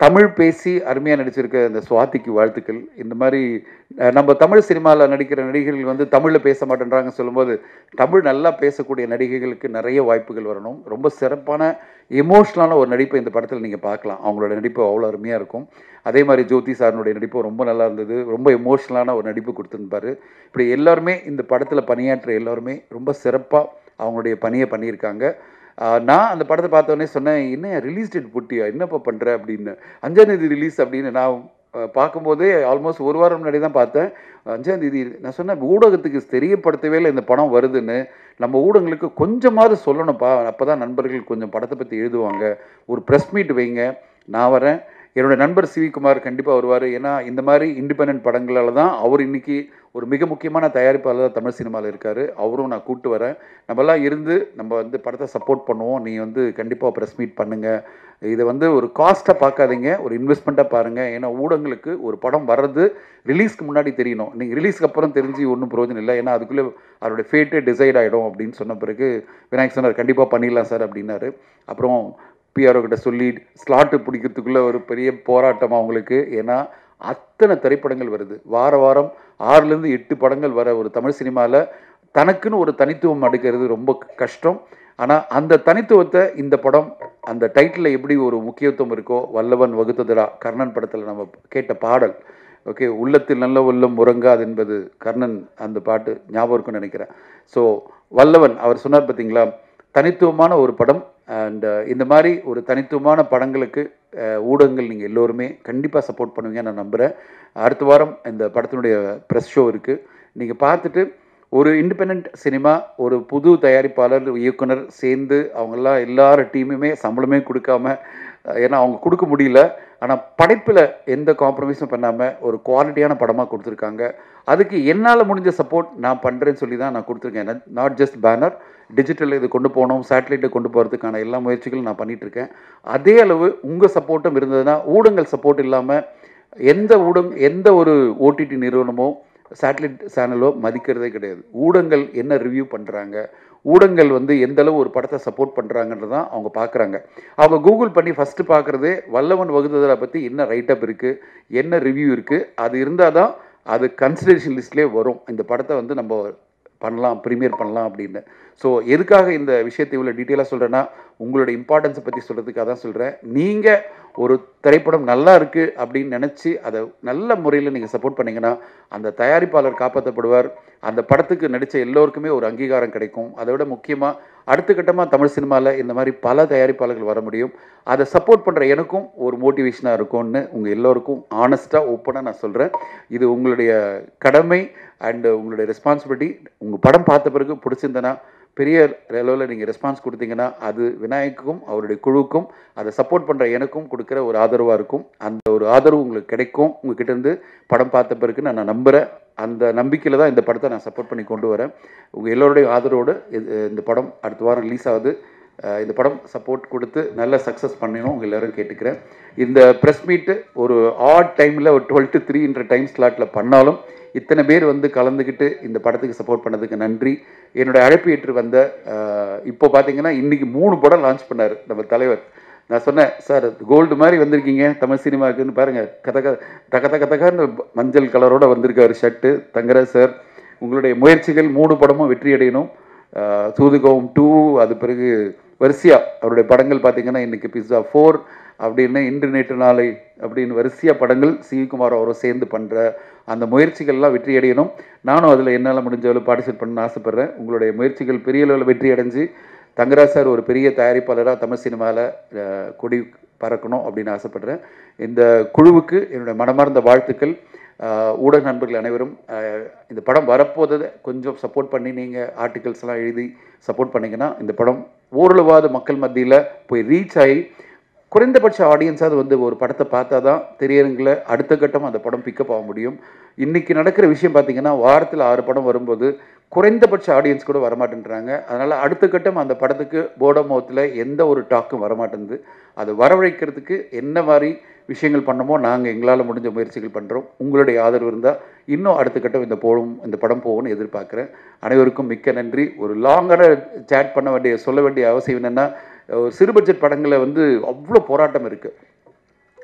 தமிழ் பேசி அருமையாக நடிச்சிருக்க இந்த சுவாதிக்கு வாழ்த்துக்கள் இந்த மாதிரி அஹ், நம்ம தமிழ் சினிமாவில் நடிக்கிற நடிகர்கள் வந்து தமிழில் பேச மாட்டேன்றாங்க சொல்லும்போது தமிழ் நல்லா பேசக்கூடிய நடிகைகளுக்கு நிறைய வாய்ப்புகள் வரணும் ரொம்ப சிறப்பான எமோஷ்னலான ஒரு நடிப்பை இந்த படத்தில் நீங்கள் பார்க்கலாம் அவங்களோட நடிப்பு அவ்வளோ அருமையாக இருக்கும் அதே மாதிரி ஜோதி சாரனுடைய நடிப்பு ரொம்ப நல்லா இருந்தது ரொம்ப எமோஷ்னலான ஒரு நடிப்பு கொடுத்துருப்பாரு இப்படி எல்லாருமே இந்த படத்தில் பணியாற்ற எல்லாருமே ரொம்ப சிறப்பாக அவங்களுடைய பணியை பண்ணியிருக்காங்க ஆஹ் நான் அந்த படத்தை பார்த்தோன்னே சொன்னேன் என்ன ரிலீஸ் டேட் போட்டியா என்னப்பா பண்ணுற அப்படின்னு அஞ்சாம் தேதி ரிலீஸ் அப்படின்னு நான் ஆஹ் பார்க்கும்போதே ஆல்மோஸ்ட் ஒரு வாரம் முன்னாடி தான் பார்த்தேன் அஞ்சாம் தேதி நான் சொன்னேன் ஊடகத்துக்கு தெரியப்படுத்தவே இல்லை இந்த படம் வருதுன்னு நம்ம ஊடகங்களுக்கு கொஞ்சமாவது சொல்லணும்ப்பா அப்போ தான் நண்பர்கள் கொஞ்சம் படத்தை பற்றி எழுதுவாங்க ஒரு ப்ரெஸ் மீட் வைங்க நான் வரேன் என்னோட நண்பர் சிவிகுமார் கண்டிப்பாக வருவார் ஏன்னா இந்த மாதிரி இண்டிபெண்ட் படங்களால் தான் அவர் இன்னைக்கு ஒரு மிக முக்கியமான தயாரிப்பாளர் தமிழ் சினிமாவில் இருக்கார் அவரும் நான் கூட்டு வரேன் நம்மலாம் இருந்து நம்ம வந்து படத்தை சப்போர்ட் பண்ணுவோம் நீ வந்து கண்டிப்பாக ப்ரெஸ் மீட் பண்ணுங்கள் இதை வந்து ஒரு காஸ்ட்டாக பார்க்காதீங்க ஒரு இன்வெஸ்ட்மெண்ட்டாக பாருங்கள் ஏன்னா ஊடகங்களுக்கு ஒரு படம் வர்றது ரிலீஸ்க்கு முன்னாடி தெரியணும் நீங்கள் ரிலீஸ்க்கு அப்புறம் தெரிஞ்சு ஒன்றும் பிரயோஜனம் இல்லை ஏன்னா அதுக்குள்ளே அவருடைய ஃபேட்டே டிசைட் ஆகிடும் அப்படின்னு சொன்ன பிறகு விநாயக் சொன்னார் கண்டிப்பாக பண்ணிடலாம் சார் அப்படின்னாரு அப்புறம் பிஆர்ஓ கிட்ட சொல்லி ஸ்லாட்டு பிடிக்கிறதுக்குள்ள ஒரு பெரிய போராட்டம் அவங்களுக்கு ஏன்னா அத்தனை திரைப்படங்கள் வருது வார வாரம் ஆறுலேருந்து எட்டு படங்கள் வர ஒரு தமிழ் சினிமாவில் தனக்குன்னு ஒரு தனித்துவம் அடுக்கிறது ரொம்ப கஷ்டம் ஆனால் அந்த தனித்துவத்தை இந்த படம் அந்த டைட்டிலில் எப்படி ஒரு முக்கியத்துவம் இருக்கோ வல்லவன் வகுத்ததுடா கர்ணன் படத்தில் நம்ம கேட்ட பாடல் ஓகே உள்ளத்தில் நல்ல உள்ளம் உறங்காது என்பது கர்ணன் அந்த பாட்டு ஞாபகம் இருக்குன்னு நினைக்கிறேன் ஸோ வல்லவன் அவர் சொன்னார் பார்த்தீங்களா தனித்துவமான ஒரு படம் அண்ட் இந்த மாதிரி ஒரு தனித்துவமான படங்களுக்கு அஹ், ஊடகங்கள் நீங்கள் எல்லோருமே கண்டிப்பாக சப்போர்ட் பண்ணுவீங்க நான் நம்புகிறேன் அடுத்த வாரம் இந்த படத்தினுடைய ப்ரெஸ் ஷோ இருக்குது நீங்கள் பார்த்துட்டு ஒரு இண்டிபெண்ட் சினிமா ஒரு புது தயாரிப்பாளர் இயக்குனர் சேர்ந்து அவங்கெல்லாம் எல்லார டீமுமே சம்பளமே கொடுக்காம அஹ், ஏன்னா அவங்க கொடுக்க முடியல ஆனால் படைப்பில் எந்த காம்ப்ரமைஸும் பண்ணாமல் ஒரு குவாலிட்டியான படமாக கொடுத்துருக்காங்க அதுக்கு என்னால் முடிஞ்ச சப்போர்ட் நான் பண்ணுறேன்னு சொல்லி தான் நான் கொடுத்துருக்கேன் நாட் ஜஸ்ட் பேனர் டிஜிட்டலில் இது கொண்டு போகணும் சேட்டலைட்டை கொண்டு போகிறதுக்கான எல்லா முயற்சிகளும் நான் பண்ணிட்டு இருக்கேன் அதே அளவு உங்கள் சப்போர்ட்டும் இருந்ததுன்னா ஊடகங்கள் சப்போர்ட் இல்லாமல் எந்த ஊடகம் எந்த ஒரு ஓடிடி நிறுவனமோ சேட்டலைட் சேனலோ மதிக்கிறதே கிடையாது ஊடகங்கள் என்ன ரிவ்யூ பண்ணுறாங்க ஊடகங்கள் வந்து எந்த அளவு ஒரு படத்தை சப்போர்ட் பண்ணுறாங்கன்றது தான் அவங்க பார்க்குறாங்க அவங்க கூகுள் பண்ணி ஃபஸ்ட்டு பார்க்குறதே வல்லவன் வகுத்ததை பற்றி என்ன ரைட்டப் இருக்குது என்ன ரிவ்யூ இருக்குது அது இருந்தால் தான் அது கன்சிடரேஷன் லிஸ்ட்லேயே வரும் இந்த படத்தை வந்து நம்ம பண்ணலாம் ப்ரீமியர் பண்ணலாம் அப்படின்னு ஸோ எதுக்காக இந்த விஷயத்தை இவ்வளோ டீட்டெயிலாக சொல்கிறேன்னா உங்களோட இம்பார்ட்டன்ஸை பற்றி சொல்கிறதுக்காக தான் சொல்கிறேன் நீங்கள் ஒரு திரைப்படம் நல்லா இருக்குது அப்படின்னு நினச்சி அதை நல்ல முறையில் நீங்கள் சப்போர்ட் பண்ணீங்கன்னா அந்த தயாரிப்பாளர் காப்பாற்றப்படுவார் அந்த படத்துக்கு நடித்த எல்லோருக்குமே ஒரு அங்கீகாரம் கிடைக்கும் அதை விட முக்கியமாக அடுத்த கட்டமாக தமிழ் சினிமாவில் இந்த மாதிரி பல தயாரிப்பாளர்கள் வர முடியும் அதை சப்போர்ட் பண்ணுற எனக்கும் ஒரு மோட்டிவேஷனாக இருக்கும்னு உங்கள் எல்லோருக்கும் ஆனஸ்ட்டாக ஓப்பனாக நான் சொல்கிறேன் இது உங்களுடைய கடமை அண்டு உங்களுடைய ரெஸ்பான்சிபிலிட்டி உங்கள் படம் பார்த்த பிறகு பிடிச்சிருந்தனா பெரிய லெவலில் நீங்கள் ரெஸ்பான்ஸ் கொடுத்தீங்கன்னா அது விநாயக்குக்கும் அவருடைய குழுவுக்கும் அதை சப்போர்ட் பண்ணுற எனக்கும் கொடுக்குற ஒரு ஆதரவாக இருக்கும் அந்த ஒரு ஆதரவு உங்களுக்கு கிடைக்கும் உங்ககிட்ட இருந்து படம் பார்த்த பிறகு நான் நம்புகிறேன் அந்த நம்பிக்கையில் தான் இந்த படத்தை நான் சப்போர்ட் பண்ணி கொண்டு வரேன் உங்கள் எல்லோருடைய ஆதரவோடு இது- இந்த படம் அடுத்த வாரம் ரிலீஸ் ஆகுது அஹ் இந்த படம் சப்போர்ட் கொடுத்து நல்ல சக்ஸஸ் பண்ணணும் உங்கள் எல்லாரும் கேட்டுக்கிறேன் இந்த ப்ரெஸ் மீட்டு ஒரு ஆட் டைமில் ஒரு டுவெல் டு த்ரீன்ற டைம் ஸ்லாட்டில் பண்ணாலும் இத்தனை பேர் வந்து கலந்துக்கிட்டு இந்த படத்துக்கு சப்போர்ட் பண்ணதுக்கு நன்றி என்னுடைய அழைப்பு ஏற்று வந்த அஹ், இப்போ பார்த்தீங்கன்னா இன்னைக்கு மூணு படம் லான்ச் பண்ணார் நம்ம தலைவர் நான் சொன்னேன் சார் கோல்டு மாதிரி வந்திருக்கீங்க தமிழ் சினிமாவுக்குன்னு பாருங்கள் கத க தக தக தகன்னு மஞ்சள் கலரோட வந்திருக்காரு ஷர்ட்டு தங்கராஜ் சார் உங்களுடைய முயற்சிகள் மூணு படமும் வெற்றி அடையணும் அஹ், சூதுகோவம் டூ அது பிறகு வரிசையாக அவருடைய படங்கள் பார்த்தீங்கன்னா இன்னைக்கு பிஸ்ஸா ஃபோர் அப்படின்னு இன்று நேற்று நாளை அப்படின்னு வரிசையாக படங்கள் சிவிகுமார் அவரும் சேர்ந்து பண்ணுற அந்த முயற்சிகள்லாம் வெற்றி அடையணும் நானும் அதில் என்னால் முடிஞ்ச அளவு பார்ட்டிசிபேட் பண்ணணும்னு ஆசைப்பட்றேன் உங்களுடைய முயற்சிகள் பெரிய அளவில் வெற்றி அடைஞ்சு தங்கராஜ் சார் ஒரு பெரிய தயாரிப்பாளராக தமிழ் சினிமாவில் கொடி பறக்கணும் அப்படின்னு ஆசைப்பட்றேன் இந்த குழுவுக்கு என்னுடைய மனமார்ந்த வாழ்த்துக்கள் அஹ், ஊடக நண்பர்கள் அனைவரும் அஹ், இந்த படம் வரப்போதை கொஞ்சம் சப்போர்ட் பண்ணி நீங்கள் ஆர்டிகல்ஸ் எல்லாம் எழுதி சப்போர்ட் பண்ணீங்கன்னா இந்த படம் ஓரளவாத மக்கள் மத்தியில் போய் ரீச் ஆகி குறைந்தபட்ச ஆடியன்ஸாவது வந்து ஒரு படத்தை பார்த்தா தான் திரையரங்கில் அடுத்த கட்டம் அந்த படம் பிக்கப் ஆக முடியும் இன்றைக்கி நடக்கிற விஷயம் பார்த்தீங்கன்னா வாரத்தில் ஆறு படம் வரும்போது குறைந்தபட்ச ஆடியன்ஸ் கூட வரமாட்டேன்றாங்க அதனால் அடுத்த கட்டம் அந்த படத்துக்கு போடமோத்தில் எந்த ஒரு டாக்கும் வரமாட்டேங்குது அது வரவழைக்கிறதுக்கு என்ன மாதிரி விஷயங்கள் பண்ணமோ நாங்கள் எங்களால் முடிஞ்ச முயற்சிகள் பண்ணுறோம் உங்களுடைய ஆதரவு இருந்தால் இன்னும் அடுத்த கட்டம் இந்த போகும் இந்த படம் போகும்னு எதிர்பார்க்குறேன் அனைவருக்கும் மிக்க நன்றி ஒரு லாங்கான சேட் பண்ண வேண்டிய சொல்ல வேண்டிய அவசியம் என்னென்னா ஒரு சிறு பட்ஜெட் படங்களில் வந்து அவ்வளோ போராட்டம் இருக்குது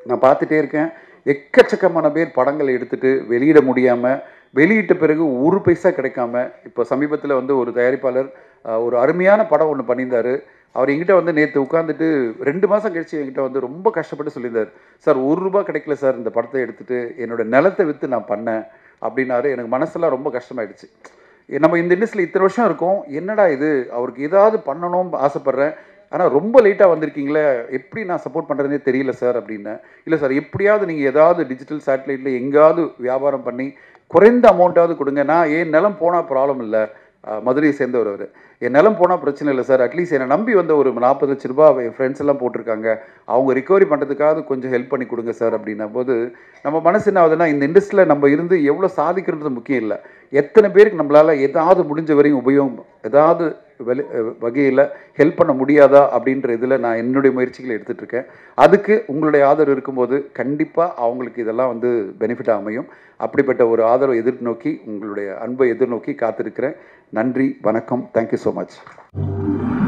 நான் பார்த்துட்டே இருக்கேன் எக்கச்சக்கமான பேர் படங்களை எடுத்துட்டு வெளியிட முடியாமல் வெளியிட்ட பிறகு ஒரு பைசா கிடைக்காம இப்போ சமீபத்தில் வந்து ஒரு தயாரிப்பாளர் அஹ், ஒரு அருமையான படம் ஒன்று பண்ணியிருந்தாரு அவர் என்கிட்ட வந்து நேற்று உட்காந்துட்டு ரெண்டு மாதம் கழிச்சு என்கிட்ட வந்து ரொம்ப கஷ்டப்பட்டு சொல்லியிருந்தார் சார் ஒரு ரூபா கிடைக்கல சார் இந்த படத்தை எடுத்துட்டு என்னோட நிலத்தை விற்று நான் பண்ணேன் அப்படின்னாரு எனக்கு மனசெல்லாம் ரொம்ப கஷ்டமாயிடுச்சு நம்ம இந்த இண்டஸ்ட்ரியில் இத்தனை வருஷம் இருக்கோம் என்னடா இது அவருக்கு ஏதாவது பண்ணணும்னு ஆசைப்பட்றேன் ஆனால் ரொம்ப லேட்டாக வந்திருக்கீங்களே எப்படி நான் சப்போர்ட் பண்ணுறதுனே தெரியல சார் அப்படின்னேன் இல்லை சார் எப்படியாவது நீங்கள் ஏதாவது டிஜிட்டல் சேட்டலைட்டில் எங்கேயாவது வியாபாரம் பண்ணி குறைந்த அமௌண்ட்டாவது கொடுங்க நான் என் நிலம் போனால் ப்ராப்ளம் இல்லை அஹ், மதுரையை சேர்ந்தவர் அவர் என் நிலம் போனால் பிரச்சனை இல்லை சார் அட்லீஸ்ட் என்னை நம்பி வந்த ஒரு நாற்பது லட்ச ரூபாய் என் ஃப்ரெண்ட்ஸ் எல்லாம் போட்டிருக்காங்க அவங்க ரிகவரி பண்ணுறதுக்காவது கொஞ்சம் ஹெல்ப் பண்ணி கொடுங்க சார் அப்படின்னும் போது நம்ம மனசு என்ன ஆகுதுன்னா இந்த இண்டஸ்ட்ரியில் நம்ம இருந்து எவ்வளோ சாதிக்கிறது முக்கியம் இல்லை எத்தனை பேருக்கு நம்மளால் ஏதாவது முடிஞ்ச வரையும் உபயோகம் ஏதாவது வெளி வகையில் ஹெல்ப் பண்ண முடியாதா அப்படின்ற இதில் நான் என்னுடைய முயற்சிகளை எடுத்துகிட்டு இருக்கேன் அதுக்கு உங்களுடைய ஆதரவு இருக்கும்போது கண்டிப்பாக அவங்களுக்கு இதெல்லாம் வந்து பெனிஃபிட் அமையும் அப்படிப்பட்ட ஒரு ஆதரவை எதிர்நோக்கி உங்களுடைய அன்பை எதிர்நோக்கி காத்திருக்கிறேன் நன்றி வணக்கம் தேங்க்யூ ஸோ மச்